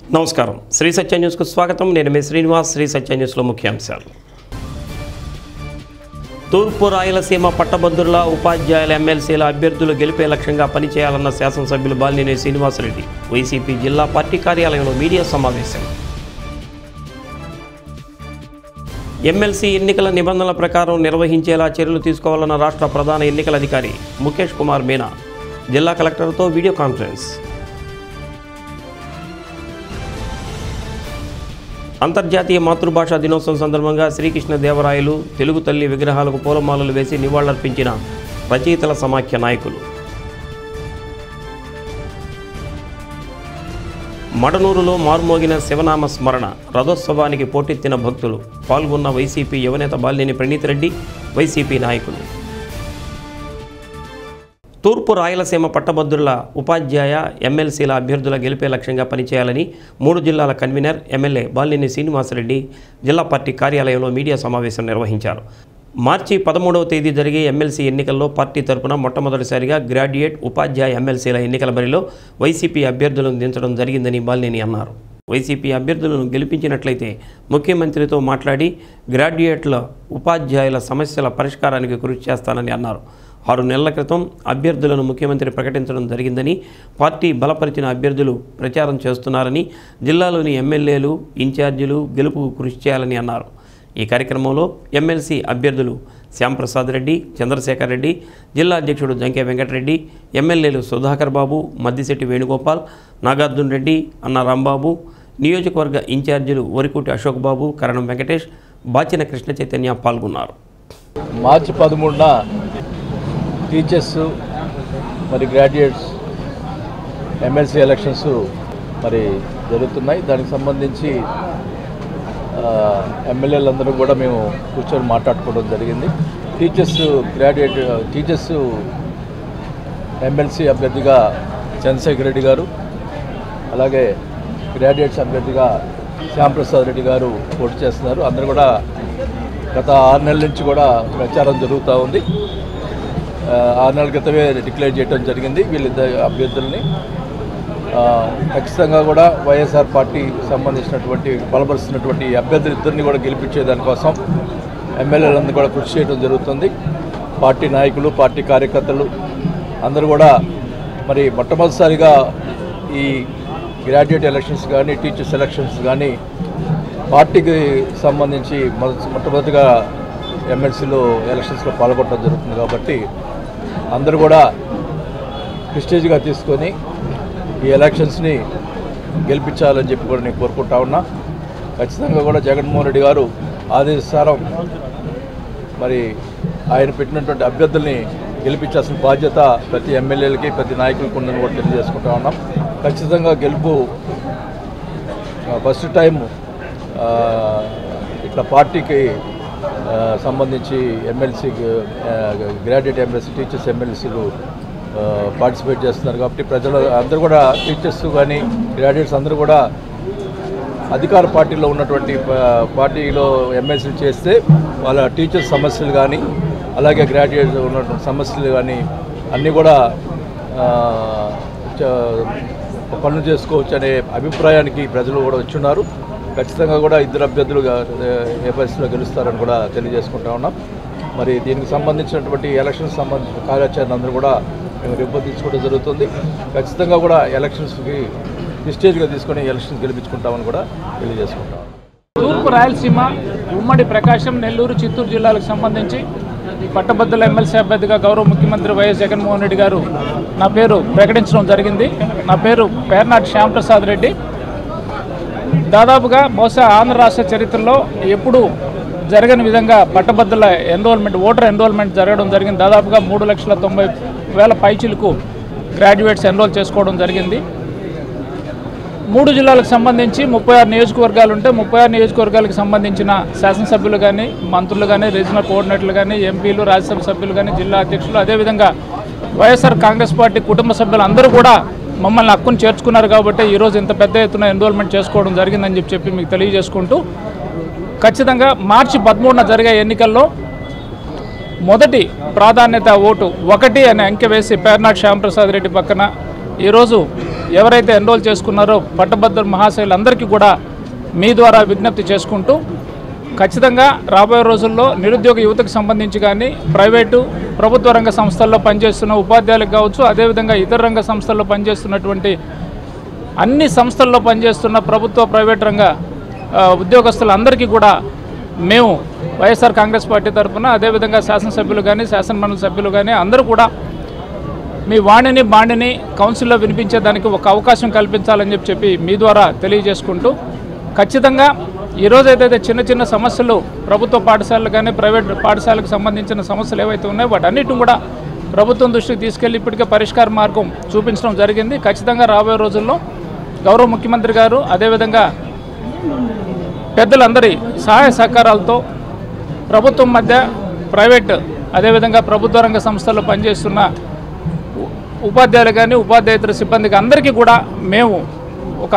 నమస్కారం శ్రీ సత్య న్యూస్కు స్వాగతం నేను మీ శ్రీనివాస్ శ్రీ సత్య న్యూస్లో ముఖ్యాంశాలు తూర్పు రాయలసీమ పట్టభద్రుల ఉపాధ్యాయుల ఎమ్మెల్సీల అభ్యర్థులు గెలిపే లక్ష్యంగా పనిచేయాలన్న శాసనసభ్యులు బాలినేని శ్రీనివాసరెడ్డి వైసీపీ జిల్లా పార్టీ కార్యాలయంలో మీడియా సమావేశం ఎమ్మెల్సీ ఎన్నికల నిబంధనల ప్రకారం నిర్వహించేలా చర్యలు తీసుకోవాలన్న రాష్ట్ర ప్రధాన ఎన్నికల అధికారి ముఖేష్ కుమార్ మీనా జిల్లా కలెక్టర్తో వీడియో కాన్ఫరెన్స్ అంతర్జాతీయ మాతృభాషా దినోత్సవం సందర్భంగా శ్రీకృష్ణ దేవరాయలు తెలుగు తల్లి విగ్రహాలకు పూలమాలలు వేసి నివాళులర్పించిన రచయితల సమాఖ్య నాయకులు మడనూరులో మార్మోగిన శివనామ స్మరణ రథోత్సవానికి పోటెత్తిన భక్తులు పాల్గొన్న వైసీపీ యువనేత బాలినేని ప్రణీత్ రెడ్డి వైసీపీ నాయకులు తూర్పు రాయలసీమ పట్టభద్రుల ఉపాధ్యాయ ఎమ్మెల్సీల అభ్యర్థుల గెలిపే లక్ష్యంగా పనిచేయాలని మూడు జిల్లాల కన్వీనర్ ఎమ్మెల్యే బాలినేని శ్రీనివాసరెడ్డి జిల్లా పార్టీ కార్యాలయంలో మీడియా సమావేశం నిర్వహించారు మార్చి పదమూడవ తేదీ జరిగే ఎమ్మెల్సీ ఎన్నికల్లో పార్టీ తరపున మొట్టమొదటిసారిగా గ్రాడ్యుయేట్ ఉపాధ్యాయ ఎమ్మెల్సీల ఎన్నికల బరిలో వైసీపీ అభ్యర్థులను దించడం జరిగిందని బాలినేని అన్నారు వైసీపీ అభ్యర్థులను గెలిపించినట్లయితే ముఖ్యమంత్రితో మాట్లాడి గ్రాడ్యుయేట్ల ఉపాధ్యాయుల సమస్యల పరిష్కారానికి కృషి చేస్తానని అన్నారు ఆరు నెలల క్రితం అభ్యర్థులను ముఖ్యమంత్రి ప్రకటించడం జరిగిందని పార్టీ బలపరిచిన అభ్యర్థులు ప్రచారం చేస్తున్నారని జిల్లాలోని ఎమ్మెల్యేలు ఇన్ఛార్జీలు గెలుపుకు కృషి చేయాలని అన్నారు ఈ కార్యక్రమంలో ఎమ్మెల్సీ అభ్యర్థులు శ్యాంప్రసాద్ రెడ్డి చంద్రశేఖర్ రెడ్డి జిల్లా అధ్యక్షుడు జంకే వెంకటరెడ్డి ఎమ్మెల్యేలు సుధాకర్ బాబు మద్దిశెట్టి వేణుగోపాల్ నాగార్జున్ రెడ్డి అన్న రాంబాబు నియోజకవర్గ ఇన్ఛార్జీలు వరికుటి అశోక్ బాబు కరణం వెంకటేష్ బాచిన కృష్ణ చైతన్య పాల్గొన్నారు మార్చి పదమూడున టీచర్స్ మరి గ్రాడ్యుయేట్స్ ఎమ్మెల్సీ ఎలక్షన్స్ మరి జరుగుతున్నాయి దానికి సంబంధించి ఆ, ఎమ్మెల్యేలందరూ కూడా మేము కూర్చొని మాట్లాడుకోవడం జరిగింది టీచర్స్ గ్రాడ్యుయేట్ టీచర్స్ ఎమ్మెల్సీ అభ్యర్థిగా చంద్రశేఖర్ రెడ్డి గారు అలాగే గ్రాడ్యుయేట్స్ అభ్యర్థిగా శ్యాంప్రసాద్ రెడ్డి గారు పోటీ చేస్తున్నారు అందరూ కూడా గత ఆరు నెలల నుంచి కూడా ప్రచారం జరుగుతూ ఉంది ఆ, ఆరు నెలల క్రితమే డిక్లేర్ చేయడం జరిగింది వీళ్ళిద్దరు అభ్యర్థుల్ని ఆ, ఖచ్చితంగా కూడా వైఎస్ఆర్ పార్టీ సంబంధించినటువంటి బలపరుస్తున్నటువంటి అభ్యర్థులు ఇద్దరిని కూడా గెలిపించే దానికోసం ఎమ్మెల్యేలందరూ కూడా కృషి చేయడం జరుగుతుంది పార్టీ నాయకులు పార్టీ కార్యకర్తలు అందరూ కూడా మరి మొట్టమొదటిసారిగా ఈ గ్రాడ్యుయేట్ ఎలక్షన్స్ కానీ టీచర్స్ ఎలక్షన్స్ కానీ పార్టీకి సంబంధించి మొదటి మొట్టమొదటిగా ఎమ్మెల్సీలో ఎలక్షన్స్లో పాల్గొనడం జరుగుతుంది కాబట్టి అందరూ కూడా ప్రిస్టేజ్గా తీసుకొని ఈ ఎలక్షన్స్ని గెలిపించాలని చెప్పి కూడా నేను కోరుకుంటా ఉన్నా ఖచ్చితంగా కూడా జగన్మోహన్ రెడ్డి గారు ఆదేశారం మరి ఆయన పెట్టినటువంటి అభ్యర్థుల్ని గెలిపించాల్సిన బాధ్యత ప్రతి ఎమ్మెల్యేలకి ప్రతి నాయకులకు ఉందని కూడా తెలియజేసుకుంటా ఉన్నాం ఖచ్చితంగా గెలుపు ఆ, ఫస్ట్ టైం ఆ, ఇట్లా పార్టీకి ఆ, సంబంధించి ఎమ్మెల్సీ గ్రాడ్యుయేట్ ఎమ్మెల్సీ టీచర్స్ ఎమ్మెల్సీలు పార్టిసిపేట్ చేస్తున్నారు కాబట్టి ప్రజలు అందరూ కూడా టీచర్స్ కానీ గ్రాడ్యుయేట్స్ అందరూ కూడా అధికార పార్టీలో ఉన్నటువంటి ప- పార్టీలో ఎమ్మెల్సీలు చేస్తే వాళ్ళ టీచర్స్ సమస్యలు కానీ అలాగే గ్రాడ్యుయేట్స్ ఉన్నటువంటి సమస్యలు కానీ అన్నీ కూడా ఆ, చ- పనులు చేసుకోవచ్చు అనే అభిప్రాయానికి ప్రజలు కూడా వచ్చున్నారు ఖచ్చితంగా కూడా ఇద్దరు అభ్యర్థులు ఏ పరిస్థితిలో గెలుస్తారని కూడా తెలియజేసుకుంటా ఉన్నాం మరి దీనికి సంబంధించినటువంటి ఎలక్షన్స్ సంబంధించిన కార్యాచరణ అందరూ కూడా మేము రూపొందించుకోవడం జరుగుతుంది ఖచ్చితంగా కూడా ఎలక్షన్స్కి ప్రిస్టేజ్గా తీసుకొని ఎలక్షన్స్ గెలిపించుకుంటామని కూడా తెలియజేసుకుంటాం తూర్పు రాయలసీమ ఉమ్మడి ప్రకాశం నెల్లూరు చిత్తూరు జిల్లాలకు సంబంధించి పట్టభద్రుల ఎమ్మెల్సీ అభ్యర్థిగా గౌరవ ముఖ్యమంత్రి వైఎస్ జగన్మోహన్ రెడ్డి గారు నా పేరు ప్రకటించడం జరిగింది నా పేరు పేర్నాటి శ్యాంప్రసాద్ రెడ్డి దాదాపుగా బహుశా ఆంధ్ర రాష్ట్ర చరిత్రలో ఎప్పుడు జరగని విధంగా పట్టభద్రుల ఎన్రోల్మెంట్ ఓటర్ ఎన్రోల్మెంట్ జరగడం జరిగింది దాదాపుగా మూడు లక్షల తొంభై వేల పైచిలకు గ్రాడ్యుయేట్స్ ఎన్రోల్ చేసుకోవడం జరిగింది మూడు జిల్లాలకు సంబంధించి ముప్పై ఆరు నియోజకవర్గాలు ఉంటే ముప్పై ఆరు నియోజకవర్గాలకు సంబంధించిన శాసనసభ్యులు కానీ మంత్రులు కానీ రీజనల్ కోఆర్డినేటర్లు కానీ ఎంపీలు రాజ్యసభ సభ్యులు కానీ జిల్లా అధ్యక్షులు అదేవిధంగా వైఎస్ఆర్ కాంగ్రెస్ పార్టీ కుటుంబ సభ్యులు అందరూ కూడా మమ్మల్ని హక్కును చేర్చుకున్నారు కాబట్టి ఈరోజు ఇంత పెద్ద ఎత్తున ఎన్రోల్మెంట్ చేసుకోవడం జరిగిందని చెప్పి చెప్పి మీకు తెలియజేసుకుంటూ ఖచ్చితంగా మార్చి పదమూడున జరిగే ఎన్నికల్లో మొదటి ప్రాధాన్యత ఓటు ఒకటి అనే అంకె వేసి పేర్నాటి శ్యాంప్రసాద్ రెడ్డి పక్కన ఈరోజు ఎవరైతే ఎన్రోల్ చేసుకున్నారో పట్టభద్రుల మహాశయులందరికీ కూడా మీ ద్వారా విజ్ఞప్తి చేసుకుంటూ ఖచ్చితంగా రాబోయే రోజుల్లో నిరుద్యోగ యువతకు సంబంధించి కానీ ప్రైవేటు ప్రభుత్వ రంగ సంస్థల్లో పనిచేస్తున్న ఉపాధ్యాయులకు కావచ్చు అదేవిధంగా ఇతర రంగ సంస్థల్లో పనిచేస్తున్నటువంటి అన్ని సంస్థల్లో పనిచేస్తున్న ప్రభుత్వ ప్రైవేట్ రంగ ఆ, ఉద్యోగస్తులందరికీ కూడా మేము వైఎస్ఆర్ కాంగ్రెస్ పార్టీ తరఫున అదేవిధంగా శాసనసభ్యులు కానీ శాసనమండలి సభ్యులు కానీ అందరూ కూడా మీ వాణిని బాణిని కౌన్సిల్లో వినిపించేదానికి ఒక అవకాశం కల్పించాలని చెప్పి చెప్పి మీ ద్వారా తెలియజేసుకుంటూ ఖచ్చితంగా ఈరోజు ఏదైతే చిన్న చిన్న సమస్యలు ప్రభుత్వ పాఠశాలలు కానీ ప్రైవేట్ పాఠశాలకు సంబంధించిన సమస్యలు ఏవైతే ఉన్నాయో వాటన్నిటిని కూడా ప్రభుత్వం దృష్టికి తీసుకెళ్లి ఇప్పటికే పరిష్కార మార్గం చూపించడం జరిగింది ఖచ్చితంగా రాబోయే రోజుల్లో గౌరవ ముఖ్యమంత్రి గారు అదేవిధంగా పెద్దలందరి సహాయ సహకారాలతో ప్రభుత్వం మధ్య ప్రైవేట్ అదేవిధంగా ప్రభుత్వ రంగ సంస్థల్లో పనిచేస్తున్న ఉ- ఉపాధ్యాయులు కానీ ఉపాధ్యాయేతర సిబ్బందికి అందరికీ కూడా మేము ఒక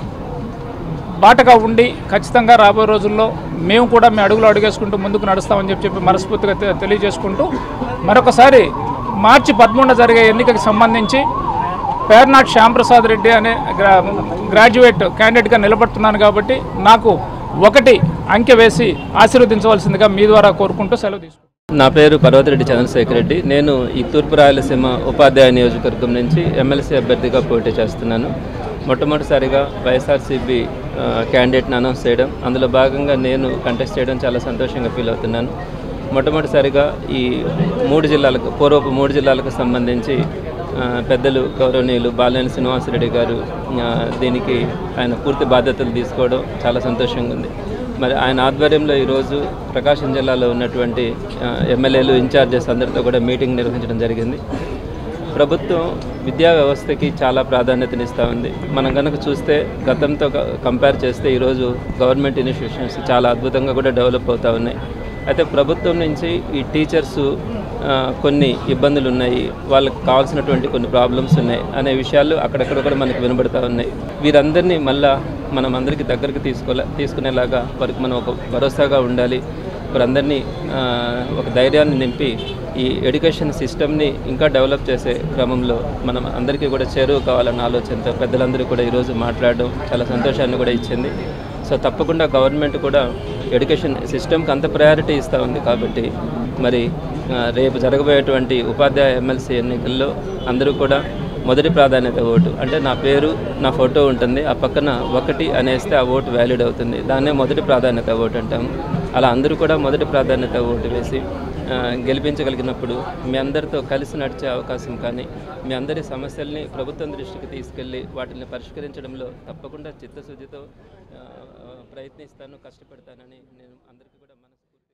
బాటగా ఉండి ఖచ్చితంగా రాబోయే రోజుల్లో మేము కూడా మీ అడుగులు అడుగేసుకుంటూ ముందుకు నడుస్తామని చెప్పి చెప్పి మనస్ఫూర్తిగా తె- తెలియజేసుకుంటూ మరొకసారి మార్చి పదమూడున జరిగే ఎన్నికకి సంబంధించి పేర్నాట్ శ్యాంప్రసాద్ రెడ్డి అనే గ్రా గ్రాడ్యుయేట్ క్యాండిడేట్గా నిలబడుతున్నాను కాబట్టి నాకు ఒకటి అంకె వేసి ఆశీర్వదించవలసిందిగా మీ ద్వారా కోరుకుంటూ సెలవు తీసుకుంటాను నా పేరు పర్వతిరెడ్డి చంద్రశేఖర్ రెడ్డి నేను ఈ తూర్పు రాయలసీమ ఉపాధ్యాయ నియోజకవర్గం నుంచి ఎమ్మెల్సీ అభ్యర్థిగా పోటీ చేస్తున్నాను మొట్టమొదటిసారిగా వైఎస్ఆర్సీపీ క్యాండిడేట్ని అనౌన్స్ చేయడం అందులో భాగంగా నేను కంటెస్ట్ చేయడం చాలా సంతోషంగా ఫీల్ అవుతున్నాను మొట్టమొదటిసారిగా ఈ మూడు జిల్లాలకు పూర్వపు మూడు జిల్లాలకు సంబంధించి ఆ, పెద్దలు గౌరవనీయులు బాలినేని శ్రీనివాసరెడ్డి గారు ఆ, దీనికి ఆయన పూర్తి బాధ్యతలు తీసుకోవడం చాలా సంతోషంగా ఉంది మరి ఆయన ఆధ్వర్యంలో ఈరోజు ప్రకాశం జిల్లాలో ఉన్నటువంటి ఆ, ఎమ్మెల్యేలు ఇన్ఛార్జెస్ అందరితో కూడా మీటింగ్ నిర్వహించడం జరిగింది ప్రభుత్వం విద్యా వ్యవస్థకి చాలా ప్రాధాన్యతనిస్తూ ఉంది మనం కనుక చూస్తే గతంతో క- కంపేర్ చేస్తే ఈరోజు గవర్నమెంట్ ఇన్స్టిట్యూషన్స్ చాలా అద్భుతంగా కూడా డెవలప్ అవుతూ ఉన్నాయి అయితే ప్రభుత్వం నుంచి ఈ టీచర్స్ ఆ, కొన్ని ఇబ్బందులు ఉన్నాయి వాళ్ళకి కావాల్సినటువంటి కొన్ని ప్రాబ్లమ్స్ ఉన్నాయి అనే విషయాలు అక్కడక్కడ కూడా మనకు వినబడతా ఉన్నాయి వీరందరినీ మళ్ళా మనం అందరికీ దగ్గరికి తీసుకోలే తీసుకునేలాగా వారికి మనం ఒక భరోసాగా ఉండాలి వారందరినీ ఆ, ఒక ధైర్యాన్ని నింపి ఈ ఎడ్యుకేషన్ సిస్టమ్ని ఇంకా డెవలప్ చేసే క్రమంలో మనం అందరికీ కూడా చేరువ కావాలన్న ఆలోచనతో పెద్దలందరూ కూడా ఈరోజు మాట్లాడడం చాలా సంతోషాన్ని కూడా ఇచ్చింది సో తప్పకుండా గవర్నమెంట్ కూడా ఎడ్యుకేషన్ సిస్టమ్కి అంత ప్రయారిటీ ఇస్తూ ఉంది కాబట్టి మరి ఆ, రేపు జరగబోయేటువంటి ఉపాధ్యాయ ఎమ్మెల్సీ ఎన్నికల్లో అందరూ కూడా మొదటి ప్రాధాన్యత ఓటు అంటే నా పేరు నా ఫోటో ఉంటుంది ఆ పక్కన ఒకటి అనేస్తే ఆ ఓటు వ్యాలిడ్ అవుతుంది దాన్నే మొదటి ప్రాధాన్యత ఓటు అంటాము అలా అందరూ కూడా మొదటి ప్రాధాన్యత ఓటు వేసి ఆ, గెలిపించగలిగినప్పుడు మీ అందరితో కలిసి నడిచే అవకాశం కానీ మీ అందరి సమస్యల్ని ప్రభుత్వం దృష్టికి తీసుకెళ్ళి వాటిని పరిష్కరించడంలో తప్పకుండా చిత్తశుద్ధితో ఆ, ఆ, ప్రయత్నిస్తాను కష్టపడతానని నేను అందరికీ కూడా మనస్ఫూర్తిగా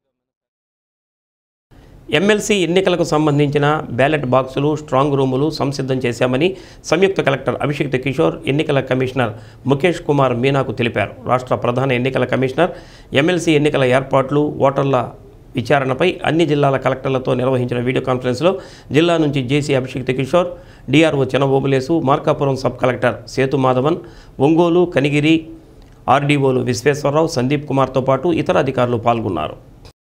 ఎమ్మెల్సీ ఎన్నికలకు సంబంధించిన బ్యాలెట్ బాక్సులు స్ట్రాంగ్ రూములు సంసిద్ధం చేశామని సంయుక్త కలెక్టర్ అభిషేక్ కిషోర్ ఎన్నికల కమిషనర్ ముఖేష్ కుమార్ మీనాకు తెలిపారు రాష్ట్ర ప్రధాన ఎన్నికల కమిషనర్ ఎమ్మెల్సీ ఎన్నికల ఏర్పాట్లు ఓటర్ల విచారణపై అన్ని జిల్లాల కలెక్టర్లతో నిర్వహించిన వీడియో కాన్ఫరెన్స్లో జిల్లా నుంచి JC Abhishek Kishore DRO Chenabobulesu Markapuram sub collector Sethu Madhavan Ongole Kanigiri ఆర్డీఓలు విశ్వేశ్వరరావు సందీప్ కుమార్తో పాటు ఇతర అధికారులు పాల్గొన్నారు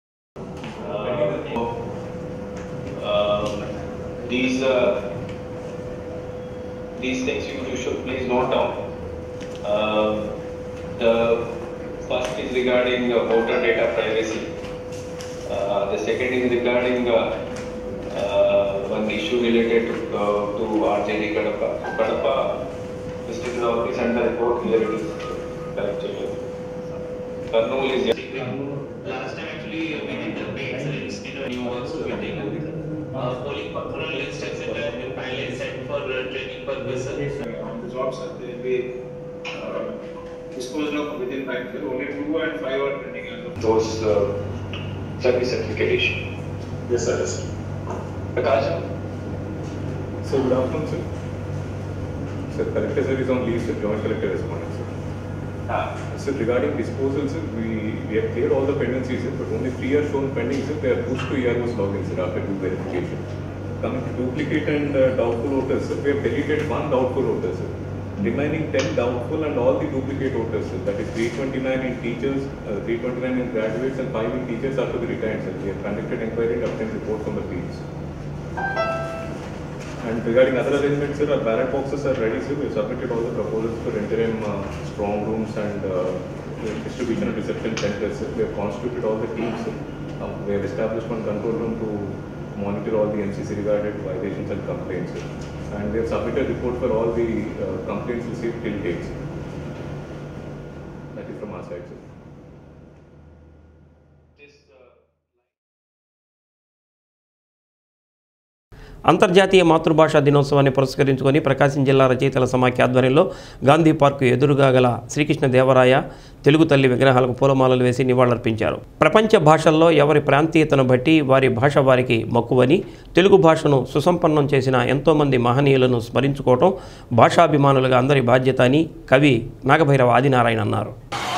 um, these uh, these things you, you should please note down. Um, the first is regarding uh, voter data privacy. Uh, the second is regarding uh, uh, one issue related to uh, to RJD Kadapa. Kadapa district office and the report here it is corrected. Kurnool is Last time actually we did the paid slips, you know, new works to be taken. Uh, polling control list, etc. have been finally set for uh, training purposes. on the jobs that they will be uh, disposed of within five years. Only two and five are pending as of those uh, service certification. Yes, sir. Yes. Prakash? So good afternoon, sir. Sir, collector sir is on leave, sir. Joint collector responded, sir. Ah, Sir, regarding disposal, sir, we, we have cleared all the pendencies, sir, but only three are shown pending, sir. They are pushed to ERO's login, sir, after due verification. Coming to duplicate and uh, doubtful voters, sir, we have deleted one doubtful voter, sir. Remaining 10 doubtful and all the duplicate voters, sir. That is 329 in teachers, uh, 329 in graduates and 5 in teachers are to be retired, sir. We have conducted inquiry and obtained report from the fields. And regarding other arrangements, sir, our ballot boxes are ready, sir. We've submitted all the proposals for interim uh, strong rooms and uh, distribution and reception centers. sir. We have constituted all the teams. sir. Uh, we have established one control room to monitor all the MCC regarded violations and complaints. sir. And we have submitted report for all the uh, complaints received till date. sir. That is from our side, sir. అంతర్జాతీయ మాతృభాషా దినోత్సవాన్ని పురస్కరించుకొని ప్రకాశం జిల్లా రచయితల సమాఖ్య ఆధ్వర్యంలో Gandhi park ఎదురుగా గల శ్రీకృష్ణ దేవరాయ తెలుగు తల్లి విగ్రహాలకు పూలమాలలు వేసి నివాళులర్పించారు ప్రపంచ భాషల్లో ఎవరి ప్రాంతీయతను బట్టి వారి భాష వారికి మక్కువని తెలుగు భాషను సుసంపన్నం చేసిన ఎంతోమంది మహనీయులను స్మరించుకోవటం భాషాభిమానులుగా అందరి బాధ్యత అని కవి నాగభైరవ ఆదినారాయణ అన్నారు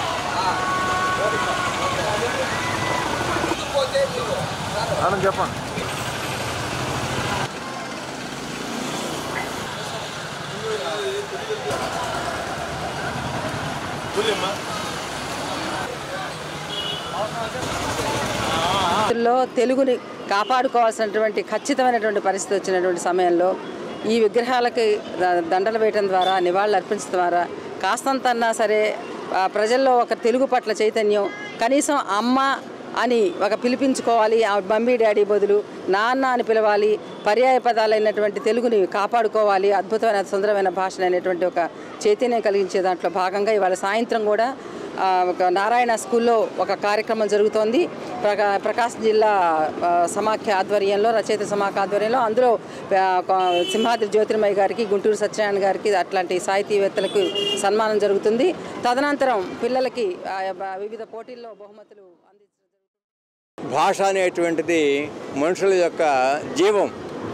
లో తెలుగుని కాపాడుకోవాల్సినటువంటి ఖచ్చితమైనటువంటి పరిస్థితి వచ్చినటువంటి సమయంలో ఈ విగ్రహాలకి ద- దండలు వేయటం ద్వారా నివాళులు అర్పించడం ద్వారా కాస్తంతన్నా సరే ఆ, ప్రజల్లో ఒక తెలుగు పట్ల చైతన్యం కనీసం అమ్మ అని ఒక పిలిపించుకోవాలి ఆ మమ్మీ డాడీ బదులు నాన్న అని పిలవాలి పర్యాయ పదాలైనటువంటి తెలుగుని కాపాడుకోవాలి అద్భుతమైన సుందరమైన భాష అనేటువంటి ఒక చైతన్యం కలిగించే దాంట్లో భాగంగా ఇవాళ సాయంత్రం కూడా ఆ, ఒక నారాయణ స్కూల్లో ఒక కార్యక్రమం జరుగుతోంది ప్రకా ప్రకాశం జిల్లా ఆ, సమాఖ్య ఆధ్వర్యంలో రచయిత సమాఖ్య ఆధ్వర్యంలో అందులో ఆ, ఒక సింహాద్రి జ్యోతిర్మయ్య గారికి గుంటూరు సత్యనారాయణ గారికి అట్లాంటి సాహితీవేత్తలకు సన్మానం జరుగుతుంది తదనంతరం పిల్లలకి ఆ, బ- వివిధ పోటీల్లో బహుమతులు అందించడం భాష అనేటువంటిది మనుషుల యొక్క జీవం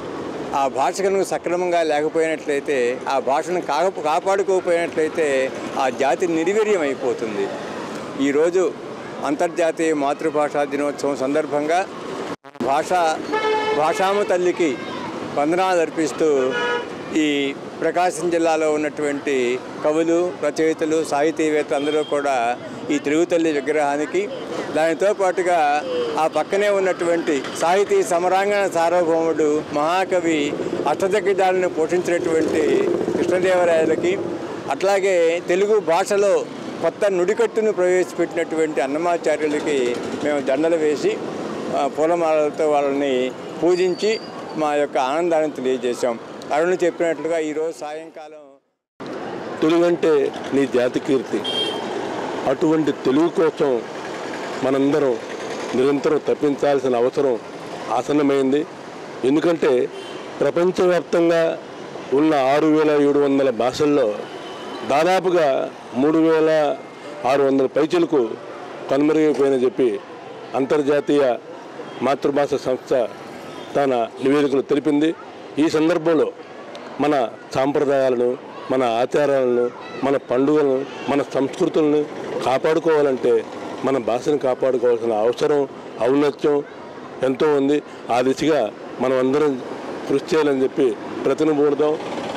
ఆ భాష కనుక సక్రమంగా లేకపోయినట్లయితే ఆ భాషను కాక కాపాడుకోకపోయినట్లయితే ఆ జాతి నిర్వీర్యం అయిపోతుంది ఈరోజు అంతర్జాతీయ మాతృభాషా దినోత్సవం సందర్భంగా భాష భాషామ తల్లికి వందనాలు అర్పిస్తూ ఈ ప్రకాశం జిల్లాలో ఉన్నటువంటి కవులు రచయితలు సాహితీవేత్తలు అందరూ కూడా ఈ తెలుగు తల్లి విగ్రహానికి దానితో పాటుగా ఆ పక్కనే ఉన్నటువంటి సాహితీ సమరాంగణ సార్వభౌముడు మహాకవి అష్టదగ్గిదాలను పోషించినటువంటి కృష్ణదేవరాయలకి అట్లాగే తెలుగు భాషలో కొత్త నుడికట్టును ప్రవేశపెట్టినటువంటి అన్నమాచార్యులకి మేము దండలు వేసి ఆ, పూలమాలలతో వాళ్ళని పూజించి మా యొక్క ఆనందాన్ని తెలియజేశాం అరుణ్ చెప్పినట్లుగా ఈరోజు సాయంకాలం తెలుగు అంటే నీ జాతి కీర్తి అటువంటి తెలుగు కోసం మనందరం నిరంతరం తప్పించాల్సిన అవసరం ఆసన్నమైంది ఎందుకంటే ప్రపంచవ్యాప్తంగా ఉన్న ఆరు వేల ఏడు వందల భాషల్లో దాదాపుగా మూడు వేల ఆరు వందల పైచలకు కనుమరుగైపోయినని చెప్పి అంతర్జాతీయ మాతృభాష సంస్థ తన నివేదికలు తెలిపింది ఈ సందర్భంలో మన సాంప్రదాయాలను మన ఆచారాలను మన పండుగలను మన సంస్కృతులను కాపాడుకోవాలంటే మన భాషను కాపాడుకోవాల్సిన అవసరం ఔన్నత్యం ఎంతో ఉంది ఆ దిశగా మనం అందరం కృషి చేయాలని చెప్పి ప్రతినిబూడదాం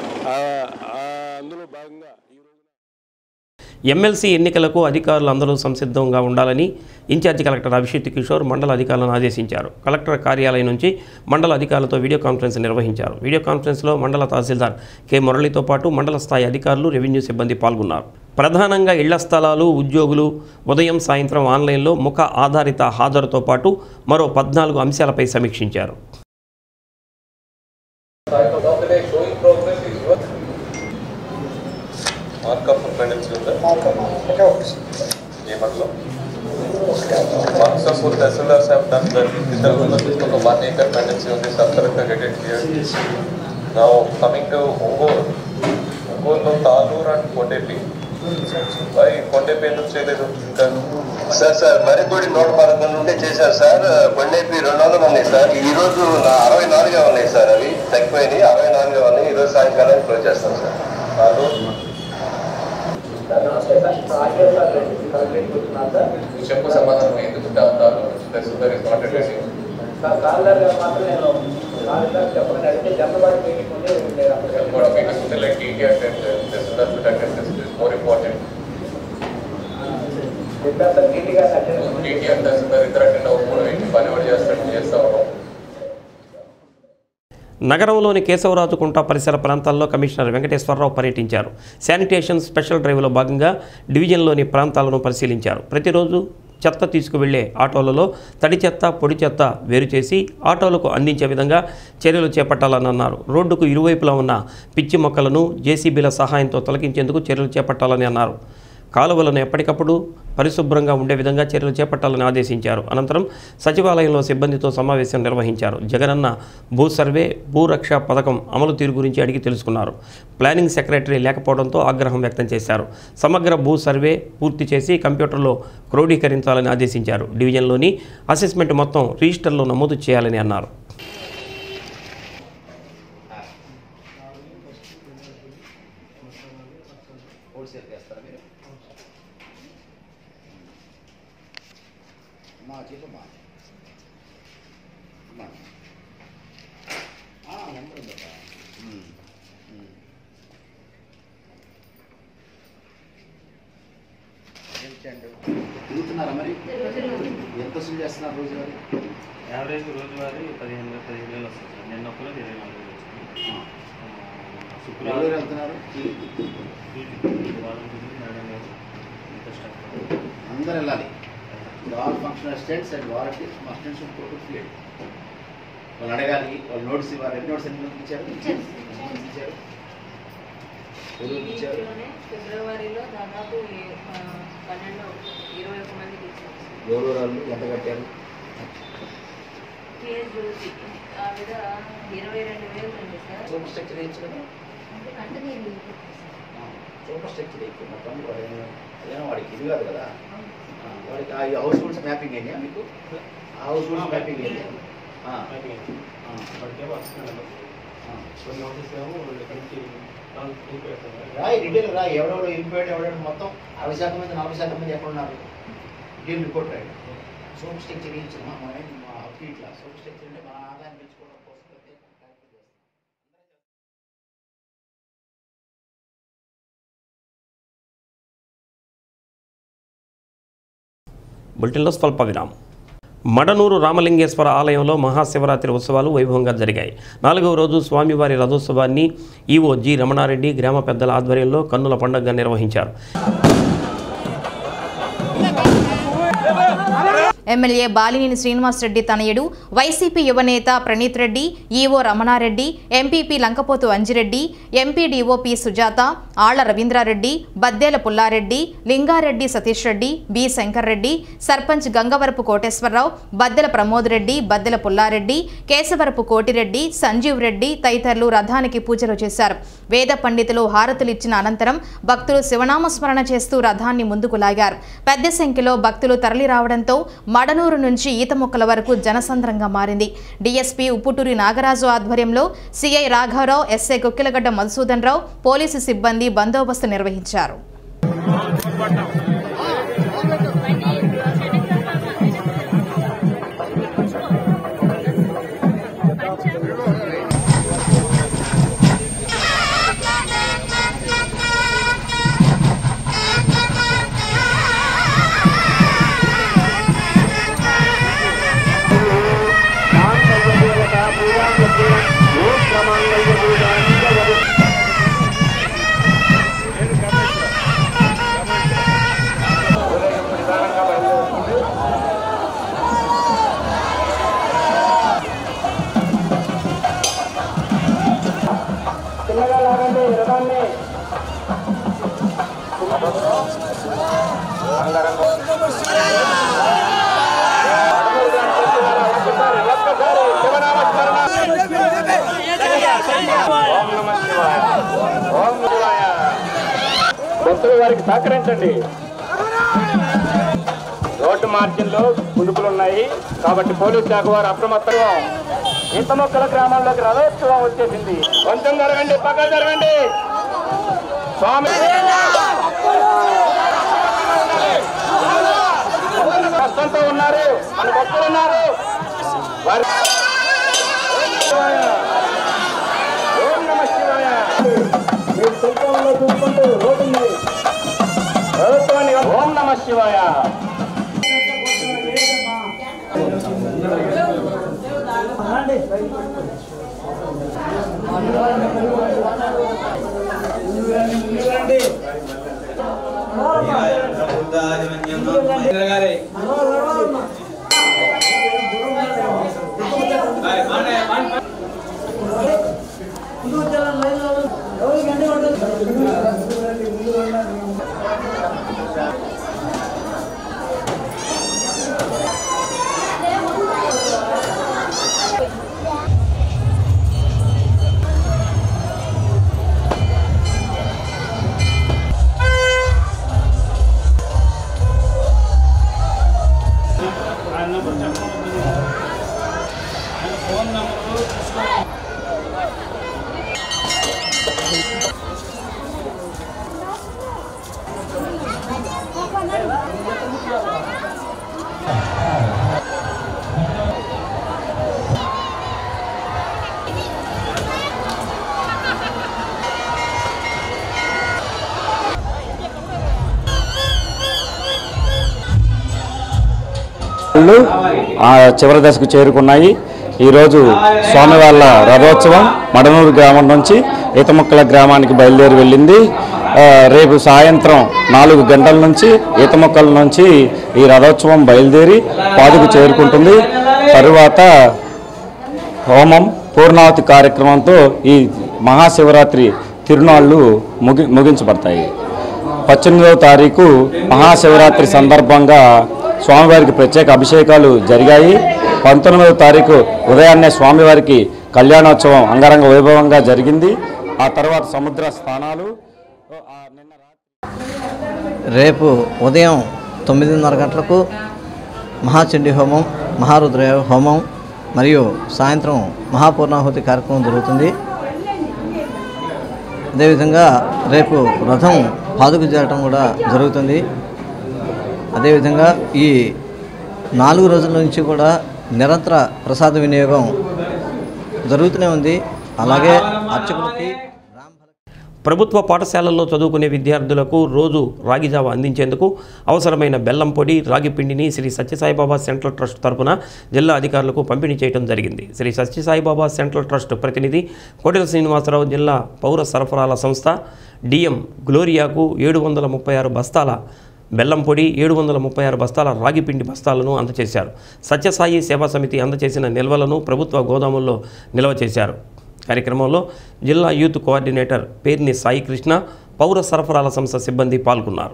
అందులో భాగంగా ఎమ్మెల్సీ ఎన్నికలకు అధికారులు అందరూ సంసిద్ధంగా ఉండాలని ఇన్ఛార్జి కలెక్టర్ అభిషేక్ కిషోర్ మండల అధికారులను ఆదేశించారు కలెక్టర్ కార్యాలయం నుంచి మండల అధికారులతో వీడియో కాన్ఫరెన్స్ నిర్వహించారు వీడియో కాన్ఫరెన్స్లో మండల తహసీల్దార్ కె మురళితో పాటు మండల స్థాయి అధికారులు రెవెన్యూ సిబ్బంది పాల్గొన్నారు ప్రధానంగా ఇళ్ల స్థలాలు ఉద్యోగులు ఉదయం సాయంత్రం ఆన్లైన్లో ముఖ ఆధారిత హాజరుతో పాటు మరో పద్నాలుగు అంశాలపై సమీక్షించారు మార్కప్ పెండెన్సీ ఉందా ఏ మండలం marks four tahsildars have done that ఇద్దరు ఒక వన్ ఏకర్ పెండెన్సీ ఉంది sub collector get it clear now coming to Ongole ఒంగోలులో తాలూరు అండ్ కొండేపి బై కొండేపి ఎందుకు చేయలేదు ఇంకా సార్ సార్ మరిపూడి నూట పదకొండు నుండి చేశారు సార్ కొండేపి రెండు వందలు ఉన్నాయి సార్ ఈ రోజు నా అరవై నాలుగే ఉన్నాయి సార్ అవి తగ్గిపోయినాయి అరవై నాలుగే ఉన్నాయి ఈ రోజు సాయంకాలం క్లోజ్ చేస్తాం సార్ తాలూరు చెప్పు సమాధానం ఎందుకు Taluru tahsildar is not addressing కూడా మీకు ఉంటే లైక్ టీటీ అంటే tahsildar should attend this is more important TT అంటే తహసీల్దార్ ఇద్దరు అటెండ్ అవ్వకపోవడం ఏంటి పని ఎవరు చేస్తాడు చేస్తా ఉన్నాం నగరంలోని కేశవరాజు కుంట పరిసర ప్రాంతాల్లో కమిషనర్ వెంకటేశ్వరరావు పర్యటించారు శానిటేషన్ స్పెషల్ డ్రైవ్లో భాగంగా డివిజన్లోని ప్రాంతాలను పరిశీలించారు ప్రతిరోజు చెత్త తీసుకువెళ్లే ఆటోలలో తడి చెత్త పొడి చెత్త వేరు చేసి ఆటోలకు అందించే విధంగా చర్యలు చేపట్టాలని అన్నారు రోడ్డుకు ఇరువైపులా ఉన్న పిచ్చి మొక్కలను జేసీబీల సహాయంతో తొలగించేందుకు చర్యలు చేపట్టాలని అన్నారు కాలువలను ఎప్పటికప్పుడు పరిశుభ్రంగా ఉండే విధంగా చర్యలు చేపట్టాలని ఆదేశించారు అనంతరం సచివాలయంలో సిబ్బందితో సమావేశం నిర్వహించారు జగనన్న భూ సర్వే భూరక్ష పథకం అమలు తీరు గురించి అడిగి తెలుసుకున్నారు ప్లానింగ్ సెక్రటరీ లేకపోవడంతో ఆగ్రహం వ్యక్తం చేశారు సమగ్ర భూ సర్వే పూర్తి చేసి కంప్యూటర్లో క్రోడీకరించాలని ఆదేశించారు డివిజన్లోని అసెస్మెంట్ మొత్తం రిజిస్టర్లో నమోదు చేయాలని అన్నారు హోల్సేల్ చేస్తారా మీరు మా చెప్పమ్మా అమ్మా నెంబర్ ఉందట తిరుగుతున్నారా మరి ఎంత వసూలు చేస్తున్నారు రోజు మరి యావరేజ్ రోజువారీ పదిహేను వేలు పదిహేను వేలు వస్తుంది సార్ నిన్న ఒక్కరోజు ఇరవై నాలుగు వేలు వచ్చింది ఆ, ఎవరు వెళ్తున్నారు వారం రోజులు మేడం గారు ఇంత స్టాఫ్ అందరు వెళ్ళాలి all function assistants and volunteers assistants total field వాళ్ళు అడగాలి వాళ్ళు నోట్స్ ఇవ్వాలి ఎన్ని నోట్స్ ఎన్ని మందికి ఇచ్చారు ఎంతమందికి ఇచ్చారు ఎవరికి ఇచ్చారు వీటిలోనే ఫిబ్రవరిలో దాదాపు ఏ- ఆ, పన్నెండు ఇరవై ఒక మందికి ఇచ్చారు ఎవరు వాళ్ళు ఎంత కట్టారు టీఎస్ జ్యోతి ఆవిడ ఇరవై రెండు వేలు ఉంది సార్ సూపర్ స్ట్రక్చర్ వేయచ్చు కదా అంటే నేను సూపర్ స్ట్రక్చర్ వేయచ్చు మా తమ్ముడు వాడు ఏమో- ఏమో వాడికి ఇది కాదు కదా ఆ, వాడికి ఆ హౌస్ హోల్డ్స్ మ్యాపింగ్ ఏంటి మీకు ఆ హౌస్ హోల్డ్స్ మ్యాపింగ్ ఏంటి ఆ. ఆ. వాడికేమో వస్తున్నాడు కొన్ని ఆఫీస్ ఏమో ఇక్కడ నుంచి నాలుగు టూకి వెళ్తారు రాయి డీటెయిల్ రా ఎవడెవడో ఇంపోయాడు ఎవడెవడో మొత్తం అరవై శాతం మంది నలభై శాతం మంది ఎక్కడ ఉన్నారు డీటెయిల్ రిపోర్ట్ రాయండి సోప్ స్ట్రక్చర్ ఇచ్చిన మా మా హక్కు ఇట్లా సోప్ స్ట్రక్చర్ అంటే మన ఆదాయం పెంచుకోవడం కోసం ప్రత్యేకంగా కార్యక్రమం చేస్తాం. బులెటిన్లో స్వల్ప విరామం మడనూరు రామలింగేశ్వర ఆలయంలో మహాశివరాత్రి ఉత్సవాలు వైభవంగా జరిగాయి నాలుగవ రోజు స్వామివారి రథోత్సవాన్ని ఈవో జి రమణారెడ్డి గ్రామ పెద్దల ఆధ్వర్యంలో కన్నుల పండుగగా నిర్వహించారు ఎమ్మెల్యే బాలినేని శ్రీనివాసరెడ్డి తనయుడు వైసీపీ యువనేత Praneeth Reddy EO Ramana Reddy MPP Lankapothu Anji Reddy MPDO P Sujatha Alla Ravindra Reddy Baddela Pulla Reddy Linga Reddy Satish Reddy B Shankar Reddy sarpanch Gangavarapu Koteswara Rao Baddela Pramod Reddy Baddela Pulla Reddy Kesavarapu Koti Reddy Sanjeev Reddy తదితరులు రథానికి పూజలు చేశారు వేద పండితులు హారతులు ఇచ్చిన అనంతరం భక్తులు శివనామస్మరణ చేస్తూ రథాన్ని ముందుకు లాగారు పెద్ద సంఖ్యలో భక్తులు తరలి రావడంతో మడనూరు నుంచి ఈత మొక్కల వరకు జనసంద్రంగా మారింది డీఎస్పీ ఉప్పుటూరి నాగరాజు ఆధ్వర్యంలో సిఐ రాఘవరావు ఎస్ఐ కొక్కిలగడ్డ మధుసూదన్ రావు పోలీసు సిబ్బంది బందోబస్తు నిర్వహించారు భక్తుల వారికి సహకరించండి రోడ్డు మార్జిన్లో పులుపులు ఉన్నాయి కాబట్టి పోలీస్ శాఖ వారు అప్రమత్తంగా ఈత మొక్కల గ్రామాల్లోకి రథోత్సవం వచ్చేసింది కొంచెం జరగండి పక్కన జరగండి స్వామి కష్టంతో ఉన్నారు మన భక్తులు ఉన్నారు వారి ఓం నమ శివాయ మీరు సెల్ ఫోన్లో చూసుకుంటూ రోడ్డుని ప్రభుత్వాన్ని ఓం నమ శివాయ పనులు ఆ చివరి దశకు చేరుకున్నాయి ఈరోజు స్వామివార్ల రథోత్సవం మడనూరు గ్రామం నుంచి ఈతముక్కల గ్రామానికి బయలుదేరి వెళ్ళింది ఆ, రేపు సాయంత్రం నాలుగు గంటల నుంచి ఈతముక్కల నుంచి ఈ రథోత్సవం బయలుదేరి పాదుకు చేరుకుంటుంది తరువాత హోమం పూర్ణావతి కార్యక్రమంతో ఈ మహాశివరాత్రి తిరునాళ్ళు ముగి ముగించబడతాయి పద్దెనిమిదవ తారీఖు మహాశివరాత్రి సందర్భంగా స్వామివారికి ప్రత్యేక అభిషేకాలు జరిగాయి పంతొమ్మిదవ తారీఖు ఉదయాన్నే స్వామివారికి కళ్యాణోత్సవం అంగరంగ వైభవంగా జరిగింది ఆ తర్వాత సముద్ర స్నానాలు రేపు ఉదయం తొమ్మిదిన్నర గంటలకు మహాచండీ హోమం మహారుద్ర హోమం మరియు సాయంత్రం మహాపూర్ణాహుతి కార్యక్రమం జరుగుతుంది అదేవిధంగా రేపు రథం పాదుకు చేరటం కూడా జరుగుతుంది అదేవిధంగా ఈ నాలుగు రోజుల నుంచి కూడా నిరంతర ప్రసాద వినియోగం జరుగుతూనే ఉంది అలాగే అర్చకులకి ప్రభుత్వ పాఠశాలల్లో చదువుకునే విద్యార్థులకు రోజు రాగిజావ అందించేందుకు అవసరమైన బెల్లం పొడి రాగి పిండిని శ్రీ సత్యసాయిబాబా సెంట్రల్ ట్రస్ట్ తరపున జిల్లా అధికారులకు పంపిణీ చేయడం జరిగింది శ్రీ సత్యసాయిబాబా సెంట్రల్ ట్రస్ట్ ప్రతినిధి కోటెల శ్రీనివాసరావు జిల్లా పౌర సరఫరాల సంస్థ డిఎం గ్లోరియాకు ఏడు వందల ముప్పై ఆరు బస్తాల బెల్లం పొడి ఏడు వందల ముప్పై ఆరు బస్తాల రాగి పిండి బస్తాలను అందజేశారు సత్యసాయి సేవా సమితి అందజేసిన నిల్వలను ప్రభుత్వ గోదాముల్లో నిల్వ చేశారు కార్యక్రమంలో జిల్లా యూత్ కోఆర్డినేటర్ పేర్ని సాయి కృష్ణ పౌర సరఫరాల సంస్థ సిబ్బంది పాల్గొన్నారు